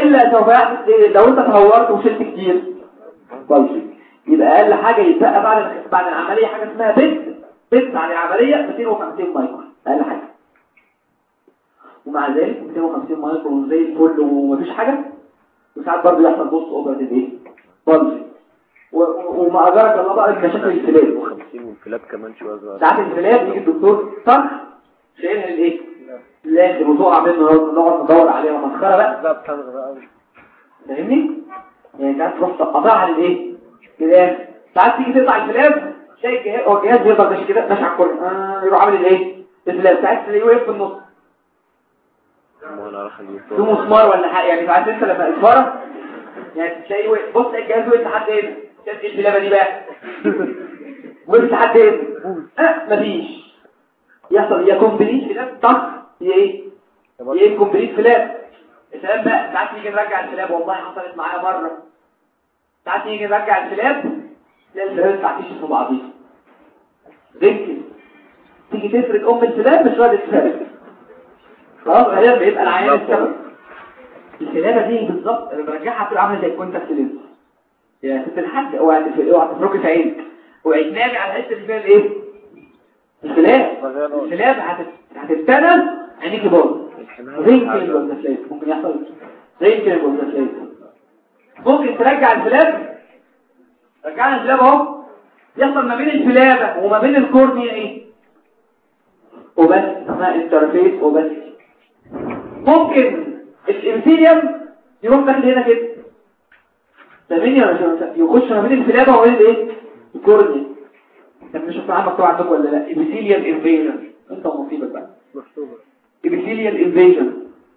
S1: والا سوف يحدث ايه لو انت تهورت وشلت كتير كويس يبقى اقل حاجه يتبقى بعد بعد العمليه حاجه اسمها بت بت بعد العمليه 250 مايكرون اقل حاجه ومع ذلك 250 مايكرون زي الفل ومفيش حاجه وساعات برضه يحصل بوست اوبراتيف ايه بالز ومع ذلك الله بقى المشاكل الفلاب
S3: 50 والكلاب كمان شويه صغيره
S1: ساعات الفلاب يجي الدكتور طرح شايلها الايه الاخر وتقع منه نقعد ندور عليها مسخره بقى
S2: لا بتنغ بقى
S1: فاهمني يعني ساعات تروح تقطعها للايه للاخر ساعات تيجي تقطع الفلاب تلاقي الجهاز هو الجهاز بيفضل ماشي كده ماشي على الكل آه يروح عامل الايه الفلاب ساعات تلاقيه واقف في النص
S3: ما انا راح اجيب
S1: له مسمار ولا حاجه يعني ساعات انت لما اسماره يعني تلاقيه واقف بص تلاقي الجهاز وقف لحد ايه شايف ايه الفلابه دي بقى وقف لحد ايه اه مفيش يحصل يا كومبليت فلاب طق يا ايه ايه كومبليت فلاب الفلاب بقى ساعات نيجي نرجع الفلاب والله حصلت معايا مره ساعات نيجي نرجع الفلاب تلاقي الفلاب بتاعتيش في بعضيها ركز تيجي تفرد ام الفلاب مش راضي تفرد خلاص هي بيبقى العيان السبب الفلابه دي بالظبط انا برجعها بتبقى عامله زي الكونتاكت لينز يعني ست الحاج اوعى تف- اوعى تفركي في عينك اوعي تنامي على الحته اللي فيها الايه الفلاب الفلاب هتت- هتتنى عينيكي باظ رينكل ولا فلاب ممكن يحصل رينكل ولا فلاب ممكن ترجع الفلاب رجعنا الفلاب اهو يحصل ما بين الفلابه وما بين الكورنيا ايه وبس اسمها انترفيس وبس ممكن الامثيليوم يروح داخل هنا كده فاهمني ولا مش فاهم؟ يخش ما بين الفلابه وما بين الايه الكورنيا طب مش عارف مكتوب عندكم ولا لا ابيثيليال انفيجن انت ومصيبك بقى
S2: مكتوبة
S1: ابيثيليال انفيجن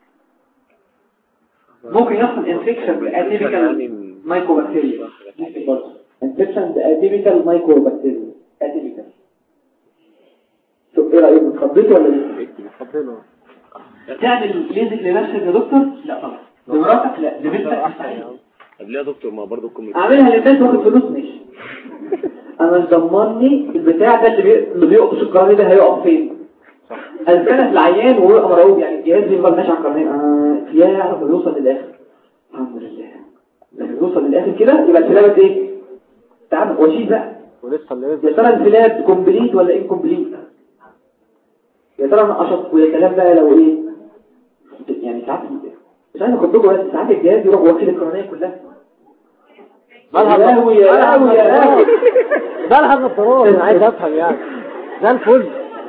S1: ممكن يحصل انفكشن باتيبيكال مايكروبكتيريا انفكشن باتيبيكال مايكروبكتيريا اتيبيكال شوف ايه رايك اتخضيتوا ولا ايه
S2: اتفضلوا
S1: تعمل ليزك لنفسك يا دكتور لا طبعا لمراتك لا لبنتك مستحيل
S3: طب ليه يا دكتور ما برضه الكوميدي
S1: اعملها للناس واخد فلوس ماشي انا مش ضمني البتاع ده اللي بي... اللي بيقطش القرنيه ده هيقف فين الكنف العيان وهو مرعوب يعني الجهاز بيفضل ماشي على القرنيه آه يا يعرف يوصل للاخر الحمد لله لما يوصل للاخر كده يبقى الفلابه ايه تعال وشيل بقى
S2: ولسه اللي
S1: يا
S2: نزل
S1: ترى الفلاب كومبليت ولا انكومبليت يا ترى نقشط ويا كلام بقى لو ايه يعني ساعات مش عايز اخد لكم بس ساعات الجهاز يروح واخد القرنيه كلها يا لهوي يا لهوي يا لهوي
S2: ده الحاجة الضرورة انا عايز افهم يعني ده الفل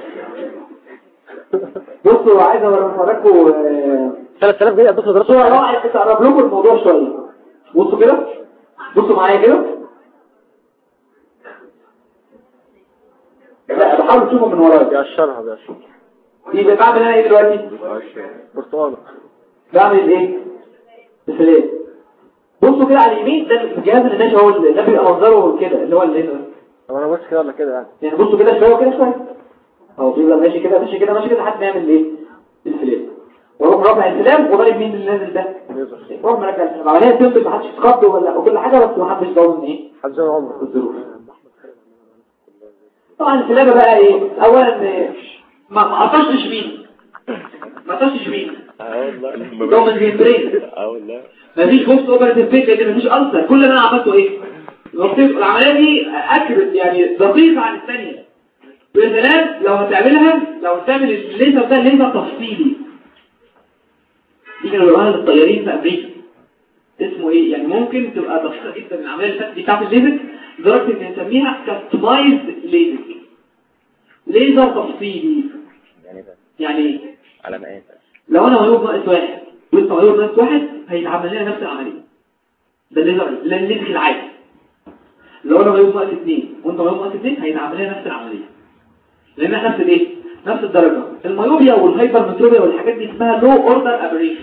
S1: بصوا عايز اوريكم آه،
S2: 3000 جنيه ادوك دراسة
S1: صورة راعي تقرب لكم الموضوع شوية بصوا كده بصوا معايا كده لا بحاول تشوفوا من ورايا
S2: بيقشرها بيقشرها
S1: يبقى بعمل انا ايه دلوقتي
S2: برتقالة
S1: بعمل ايه الفلات بصوا كده على اليمين ده الجهاز اللي ماشي هو اللي- ده بيبقى منظره كده اللي هو الليزر
S2: طب انا بص كده ولا كده يعني
S1: يعني بصوا كده شويه وكده شويه اهو بيفضل ماشي كده ماشي كده ماشي كده لحد ما يعمل ايه الفلات واروح رافع الفلام وضارب مين اللي نازل ده
S2: ليزر
S1: واروح مرجع الفلام عمليه تنزل ما حدش يتخض ولا وكل حاجه بس ما حدش ضامن ايه
S2: حد زي عمره
S1: الظروف طبعا الفلابه بقى ايه اولا إيه، ما ما قطشتش مين ما قطشتش مين
S3: اه والله
S1: ضامن البرين
S3: اه والله
S1: مفيش بوست اوبراتيف فيك لان مفيش ألسر كل اللي انا عملته ايه الوقتين- العمليه دي اكيوريت يعني دقيقه عن الثانيه بالذات لو هتعملها لو هتعمل الليزر ده ليزر تفصيلي دي كانوا بيقولوها للطيارين في امريكا اسمه ايه يعني ممكن تبقى دقيقه جدا العمليه اللي فاتت دي بتاعت الليزر لدرجه ان نسميها كاستمايزد ليزر ليزر تفصيلي
S3: يعني ده
S1: يعني ايه
S3: على مقاس
S1: لو انا مريض ناقص واحد وانت مريض ناقص واحد هيتعمل لنا نفس العمليه ده الليزر ده الليزر العادي لو انا مريض ناقص اثنين وانت مريض ناقص اثنين هيتعمل لنا نفس العمليه لان احنا نفس الايه نفس الدرجه الميوبيا والهايبرمتروبيا والحاجات دي اسمها لو اوردر ابريشن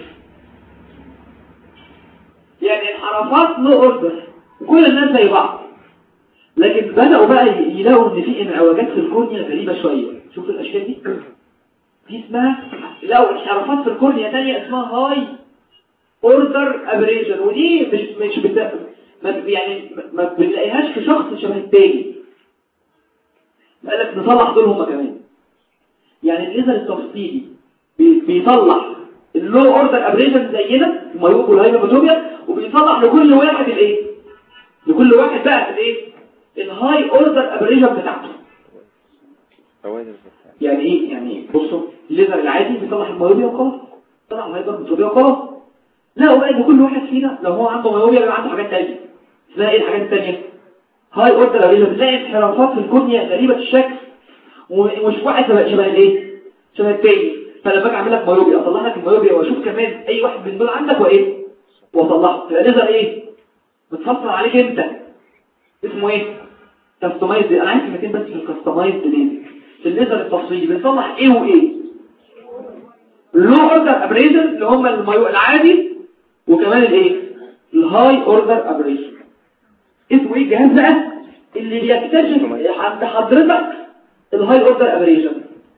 S1: يعني انحرافات لو اوردر كل الناس زي بعض لكن بدأوا بقى يلاقوا ان في انعوجات في الكورنيا غريبة شوية شوف الاشكال دي دي اسمها لو انحرافات في الكورنيا تانية اسمها هاي اوردر ابريشن ودي مش مش بت... ما يعني ما بتلاقيهاش في شخص شبه التاني قال لك نصلح دول هما كمان يعني الليزر التفصيلي بي- بيطلع اللو اوردر ابريشن زينا المايوب والهايبوتوبيا وبيصلح لكل واحد الايه لكل واحد بقى الايه الهاي اوردر ابريشن بتاعته
S3: فوائد
S1: يعني ايه يعني بصوا الليزر العادي بيصلح المايوبيا وخلاص طلع الهايبوتوبيا وخلاص لا بقى ان كل واحد فينا لو هو عنده مايوبيا بيبقى عنده حاجات تانية اسمها ايه الحاجات التانية هاي اوردر ابريشن بتلاقي انحرافات في الكورنيا غريبة الشكل ومش واحد شبه شبه الايه شبه التاني فلما باجي اعمل لك مايوبيا اطلع لك المايوبيا واشوف كمان اي واحد من دول عندك وايه واطلعه تبقى ليزر ايه متفصل عليك انت اسمه ايه كاستمايز انا عايز كلمتين بس في الكاستمايز ليه في الليزر التفصيلي بنصلح ايه وايه لو اوردر ابريشن اللي هم المايو العادي وكمان الايه الهاي اوردر ابريشن اسمه ايه الجهاز بقى اللي بيكتشف عند حضرتك الهاي اوردر ابريشن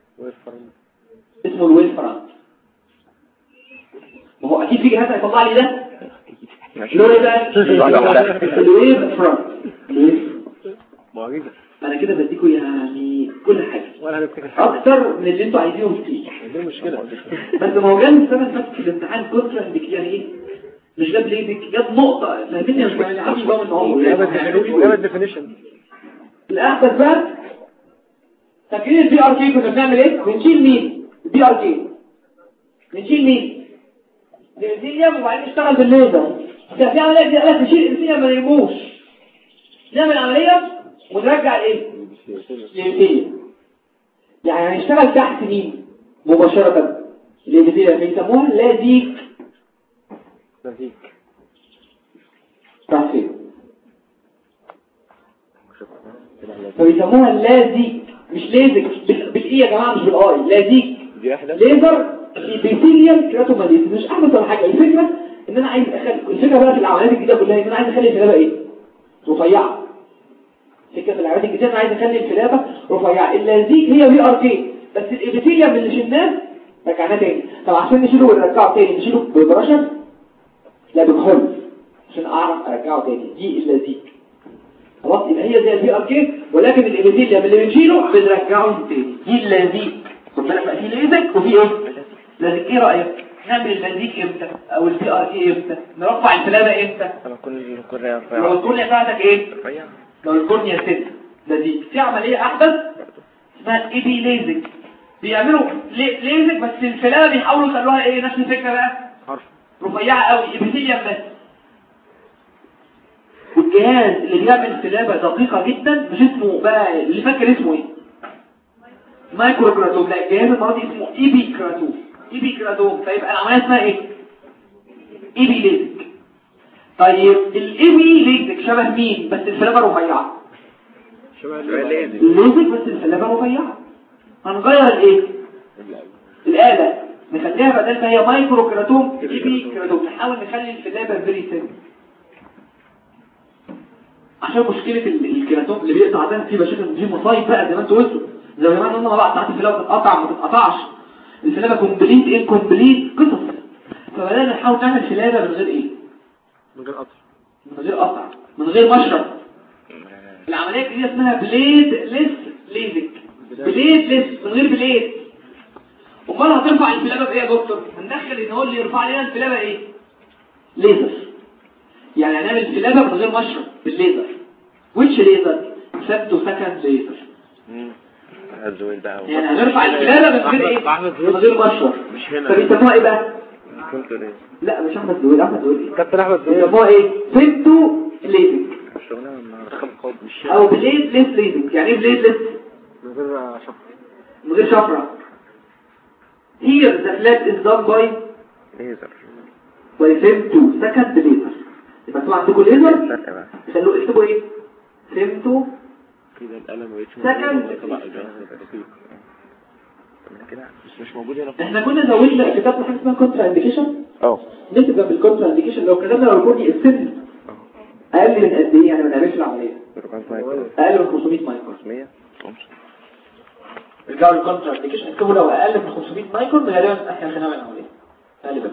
S1: اسمه الويل فرانت ما هو اكيد في جهاز هيطلع لي ده اللي هو ايه بقى الويل فرانت
S2: معجزة
S1: انا كده بديكوا يعني كل حاجه
S2: ولا هنفتكر
S1: اكتر من اللي انتوا عايزينه كتير
S2: دي مشكلة
S1: بس ما هو جاب السنه اللي فاتت في الامتحان كتره عندك يعني ايه مش جاب ليه ديك جاب نقطه فاهمني مش عارف بقى ان هو
S2: جابت ديفينيشن
S1: الاحدث بقى فاكرين البي ار كي كنا بنعمل ايه بنشيل مين البي ار كي بنشيل مين الانسيليوم وبعدين نشتغل بالليزر كان في عمليه دي قالت نشيل الانسيليوم ما يرموش نعمل عمليه ونرجع الايه الانسيليوم يعني هنشتغل تحت مين مباشره الانسيليوم بيسموها لازيك
S2: نزيك
S1: تحت فين فبيسموها لازيك مش لازك بال- بالاي يا جماعه مش بالاي لازيك
S3: دي احدى
S1: ليزر بيسيليال كراتوماليز مش احدث ولا حاجه الفكره ان انا عايز اخلي الفكره بقى في العمليات الجديده كلها ان انا عايز اخلي الفلابه ايه رفيعه الفكره في العمليات الجديده انا عايز اخلي الفلابه رفيعه اللازيك هي بي ار كي بس الابيثيليوم اللي شلناه رجعناه تاني طب عشان نشيله ونرجعه تاني نشيله ببرشر لا بكحول عشان اعرف ارجعه تاني دي اللازيك خلاص يبقى هي زي البي ار كي ولكن الابيثيليوم اللي بنشيله بنرجعه تاني دي اللازيك خد بالك بقى في ليزك وفي ايه لازك ايه رايك نعمل اللازيك امتى او البي ار كي امتى نرفع الفلابه امتى
S3: لما كل الكوريا
S1: لو الكورنيا بتاعتك ايه
S3: رفيع
S1: لو الكورنيا ست لازيك في عمليه احدث اسمها اي بي ليزك بيعملوا لي- ليزك بس الفلابه بيحاولوا يخلوها ايه نفس الفكره بقى
S2: حرف
S1: رفيعه قوي ابيثيليوم بس والجهاز اللي بيعمل فلابه دقيقه جدا مش اسمه بقى اللي فاكر اسمه ايه مايكرو كراتوم لا الجهاز المره دي اسمه ايبي كراتوم ايبي كراتوم فيبقى العمليه اسمها ايه ايبي ليزك طيب الايبي ليزك شبه مين بس الفلابه رفيعه
S2: شبه
S3: لازم
S1: الليزك بس الفلابه رفيعه هنغير الايه الآلة نخليها بدل ما هي مايكرو كراتوم ايبي كراتوم نحاول نخلي الفلابه فيري سيمبل عشان مشكلة ال- الكراتوم اللي بيقطع ده في مشاكل في مصايب بقى زي ما انتوا قلتوا زي ما ان انا بقى ساعات الفلابه تتقطع ما تتقطعش الفلابه كومبليت ان كومبليت قصص فبدأنا نحاول نعمل فلابه من غير ايه
S2: من غير قطر
S1: من غير قطع من غير مشرب العملية الجديدة اسمها بليد ليس ليزك بليد ليس من غير بليد امال هترفع الفلابة بايه يا دكتور هندخل ان هو اللي يرفع لنا الفلابة ايه ليزر يعني هنعمل الفلابة من غير مشرب بالليزر ويتش ليزر سبتو سكند ليزر
S3: الزويل بقى
S1: يعني هنرفع الفلابة من غير ايه من غير مشرب
S3: مش هنا
S1: فبيسموها ايه بقى
S3: كنت ليه
S1: لا مش احمد زويل احمد زويل ايه
S2: كابتن احمد زويل
S1: بيسموها ايه سبتو ليزك
S3: الشغلانه النهارده خد قوب مش
S1: او بليد ليس ليزك يعني ايه بليد ليس
S2: من غير شفر
S1: من غير شفرة here the flag is done by
S3: ليزر
S1: by same to second laser يبقى انتوا عندكم ليزر
S3: فرق بقى
S1: خلوه اكتبوا ايه same to
S3: كده القلم ما بقتش
S1: Second.
S3: طبعا الجهاز دقيق كده بس مش موجود هنا
S1: احنا كنا زودنا كتبنا حاجه اسمها كونترا انديكيشن
S3: اه
S1: نكتب جنب الكونترا انديكيشن لو كتبنا لو الكورني السن اقل من قد ايه يعني ما نعملش العمليه
S3: رقم مايكرو
S1: اقل من 500 مايكرون
S3: 500
S1: رجعوا للكونترا انديكيشن اكتبوا لو اقل من 500 مايكرون غالبا احنا مش هنعمل العمليه غالبا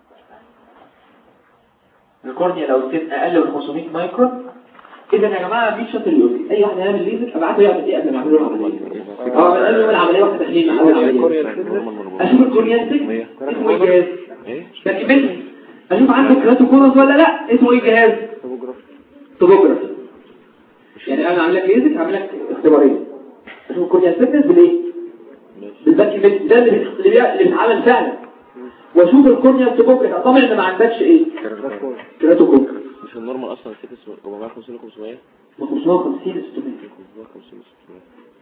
S1: الكورنيا لو السن اقل من 500 مايكرون اذا يا جماعه في شاطر يقول لي اي واحد يعمل ليزر ابعته يعمل ايه قبل ما اعمل له العمليه اه من قبل ما العمليه واحد تحليل مع اول عمليه اشوف الكورنيا اسمه ايه جهاز
S3: ايه
S1: تركيبتي اشوف عنده كراتوكونس ولا لا اسمه ايه الجهاز توبوجرافي يعني انا عامل لك ليزك هعمل لك اختبارين اشوف الكورنيا ستنس بالايه بالباك بيت ده اللي بيت- اللي بي- اللي بيتعمل فعلا واشوف الكورنيا توبوجرافي طبعا ان ما عندكش ايه كراتوكونس
S3: مش النورمال اصلا السيكس 450 ل 500
S1: 550 ل 600
S3: 450 ل 600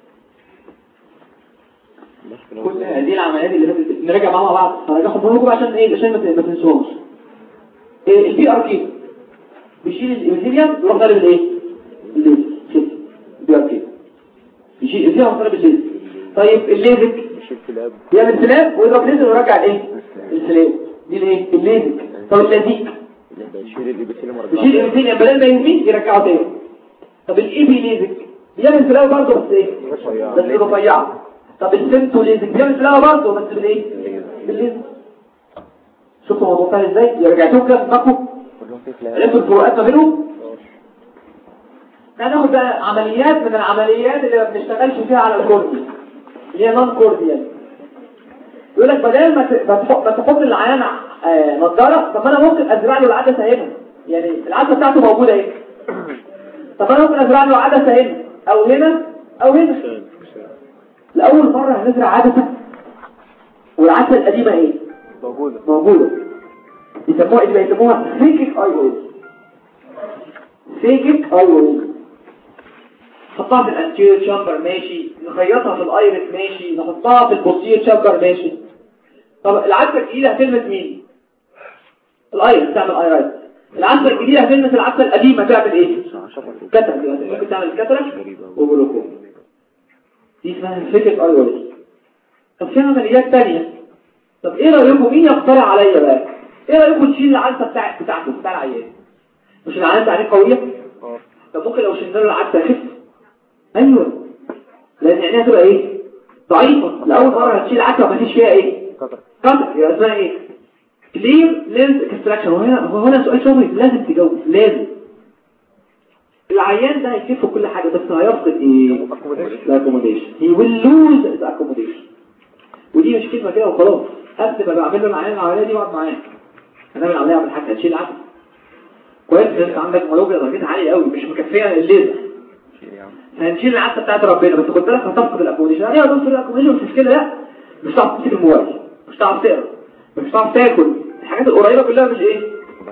S3: ماشي كده
S1: كل هذه العمليات اللي فاتت نراجع معاها مع بعض هراجعهم لكم عشان ايه عشان ما ت- ما تنسوهمش إيه البي ار كي بيشيل الابيثيليوم يروح ضارب الايه الليزر كده البي ار كي يشيل الابيثيليوم يروح ضارب الليزر طيب الليزك
S2: مش الكلاب
S1: يعمل سلاب ويضرب ليزر ويرجع الايه السلاب دي الايه الليزك طب اللازيك
S2: يشيل الابيثيليوم
S1: يشيل الابيثيليوم بدل ما يرميه يرجعه تاني طب الايبي ليزك بيعمل سلاب برضه بس ايه بس رفيعه طب السنتو ليزك بيعمل سلاب برضه بس بالايه بالليزر شوفوا الموضوع فاهم ازاي يرجعتوه كده دماغكم
S2: كلهم في كلاب
S1: عرفتوا الفروقات ما بينهم هناخد بقى عمليات من العمليات اللي ما بنشتغلش فيها على الكوردي اللي هي نون كوردي يعني يقول لك بدل ما ت- ما تحط ما تحط العيان آه، نضاره طب ما انا ممكن ازرع له العدسه هنا يعني العدسه بتاعته موجوده اهي طب انا ممكن ازرع له عدسه هنا او هنا او هنا لاول مره هنزرع عدسه والعدسه القديمه ايه
S2: موجودة
S1: موجودة يسموها ايه بيسموها فيكك اي اويل فيكك اي اويل نحطها في الانتير شامبر ماشي نخيطها في الايرس ماشي نحطها في البوستير شامبر ماشي طب العدسة الجديدة هتلمس مين الايرس تعمل ايرس العدسة الجديدة هتلمس العدسة القديمة تعمل ايه كتر ممكن تعمل كترة وبلوكوم دي اسمها فيكك اي اويل طب في عمليات تانية طب ايه رأيكم مين يقترح عليا بقى ايه رأيكم تشيل العدسة بتاع بتاعته بتاع العيان مش العيان عليه قوية
S2: اه
S1: طب ممكن لو شلنا له العدسة يخف ايوه لان عينيها تبقى ايه ضعيفة لأول مرة هتشيل عدسة ومفيش فيها ايه
S2: قطر
S1: قطع يبقى اسمها ايه كلير لينز اكستراكشن وهنا هنا سؤال شغلي لازم تجاوب لازم العيان ده هيكفه كل حاجة بس هيفقد ايه الاكوموديشن هي ويل لوز الاكوموديشن ودي مش كلمه كده وخلاص قبل ما بعمل له العيان العمليه دي واقعد معاه هنعمل عمليه بالحاجه هتشيل عدد كويس إن انت عندك ملوجيا درجتها عاليه قوي مش مكفيه الليزر هنشيل العدسه بتاعت ربنا بس خد بالك هتفقد الاكوموديشن يعني يا دكتور الاكوموديشن مش مشكله لا مش هتعرف تمسك الموبايل مش هتعرف تقرا مش هتعرف تاكل الحاجات القريبه كلها مش ايه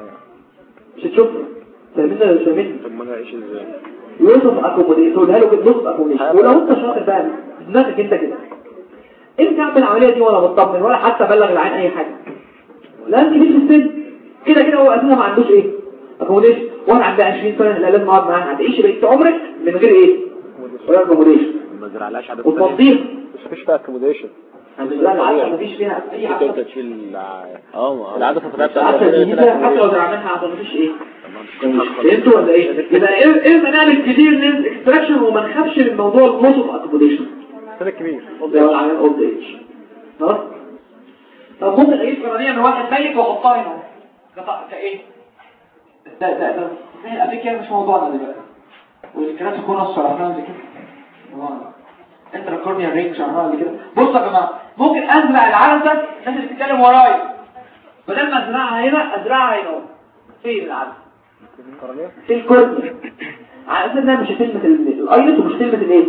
S1: مش هتشوفها فاهمين ولا مش فاهمين
S3: طب ما انا اعيش ازاي
S1: يوصف اكوموديشن تقولها له كده نص اكوموديشن ولو انت شاطر بقى دماغك انت كده انت تعمل العمليه دي ولا مطمن ولا حتى بلغ العين اي حاجه لا انت مش في السن كده كده هو اساسا ما عندوش ايه اكوموديشن وانا عندي 20 سنه لا لازم اقعد معاها هتعيش بقيت عمرك من غير ايه ولا اكوموديشن
S3: ما زرعلهاش عدد
S1: وتنظيف
S2: مش مفيش فيها اكوموديشن
S1: لا العدسه مفيش فيها اي
S3: انت
S1: حاجه
S3: انت تشيل اه ما- العدسه طلعت
S1: العدسه الجديده حتى لو زرعناها مفيش ايه فهمتوا ولا ايه يبقى ايه ايه نعمل كتير لينز اكستراكشن وما نخافش من موضوع الموت اوف اكوموديشن
S2: سنة كبير
S1: زي ما العيان اولد ايج خلاص طب ممكن اجيب قرنيه من واحد ميت واحطها هنا قطع كايه ده ده ده زي الافريكا مش موضوعنا دلوقتي والكلام يكون شرحناه قبل كده موضوعنا. انت الكورنيا رينج شرحناها قبل كده بصوا يا جماعه ممكن ازرع العدسه الناس اللي بتتكلم ورايا بدل ما ازرعها هنا ازرعها هنا فين العدسه
S2: قرنية
S1: في الكورنيا على اساس انها مش هتلمس ال- الايرس ومش هتلمس الايه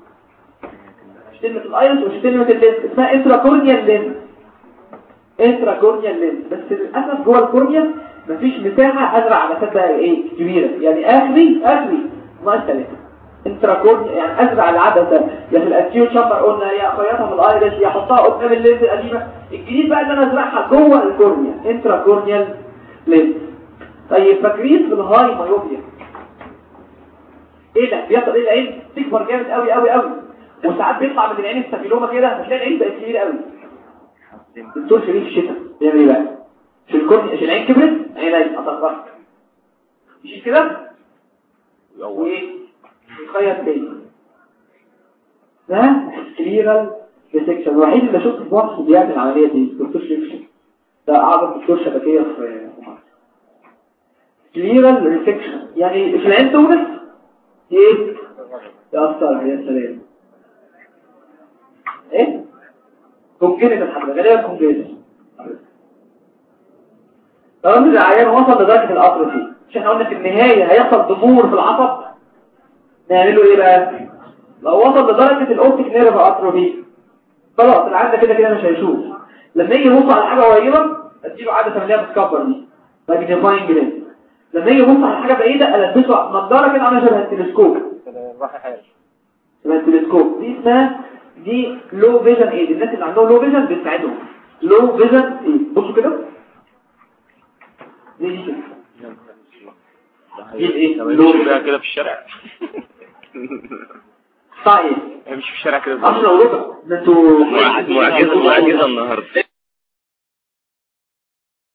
S1: مش تلمس الايرس ومش هتلمس اللينس اسمها انترا كورنيال لينس انترا كورنيال لينس بس للاسف جوه الكورنيا مفيش مساحه ازرع عدسات بقى ايه كبيره يعني اخري اخري ناقص ثلاثه انترا كورنيا يعني ازرع العدسه يا في الانتيو شامبر قلنا يا اخيطها في الايرس يا احطها قدام اللينس القديمه الجديد بقى اللي انا ازرعها جوه الكورنيا انترا كورنيال لينس طيب فاكرين في الهاي مايوبيا ايه ده بيحصل ايه العين تكبر جامد قوي قوي قوي وساعات بيطلع من العين السفيلومه كده هتلاقي العين بقت كبيره قوي الدكتور شريف الشتاء بيعمل ايه بقى في الكورن عشان العين كبرت عيني اطرقت يشيل كده وايه يخيط تاني ده كليرال ريسكشن الوحيد اللي شفته في مصر بيعمل العمليه دي الدكتور شريف الشتاء ده اعظم دكتور شبكيه في مصر كليرال ريسكشن يعني في العين تونس ايه تأثر يا سلام ايه كونجنت الحمد غالبا كونجنت لو ان العيان وصل لدرجه الاتروفي مش احنا قلنا في النهايه هيحصل ضمور في العصب نعمله ايه بقى لو وصل لدرجه الاوبتيك نيرف اتروفي خلاص العيان ده كده كده مش هيشوف لما يجي يبص على حاجه قريبه اديله عاده اللي هي بتكبر دي ماجنيفاينج لينس لما يجي يبص على حاجه بعيده البسه نضاره كده عامله شبه التلسكوب
S2: راح حال
S1: شبه التلسكوب دي اسمها دي لو فيجن ايد الناس اللي عندهم لو فيجن بتساعدهم لو فيجن ايد بصوا كده دي دي كده دي ايه
S3: لو
S1: لو
S3: بيها كده في الشارع
S1: طيب
S3: هي مش في الشارع كده
S1: 10 وربع ده انتوا
S3: معجزة معجزة النهارده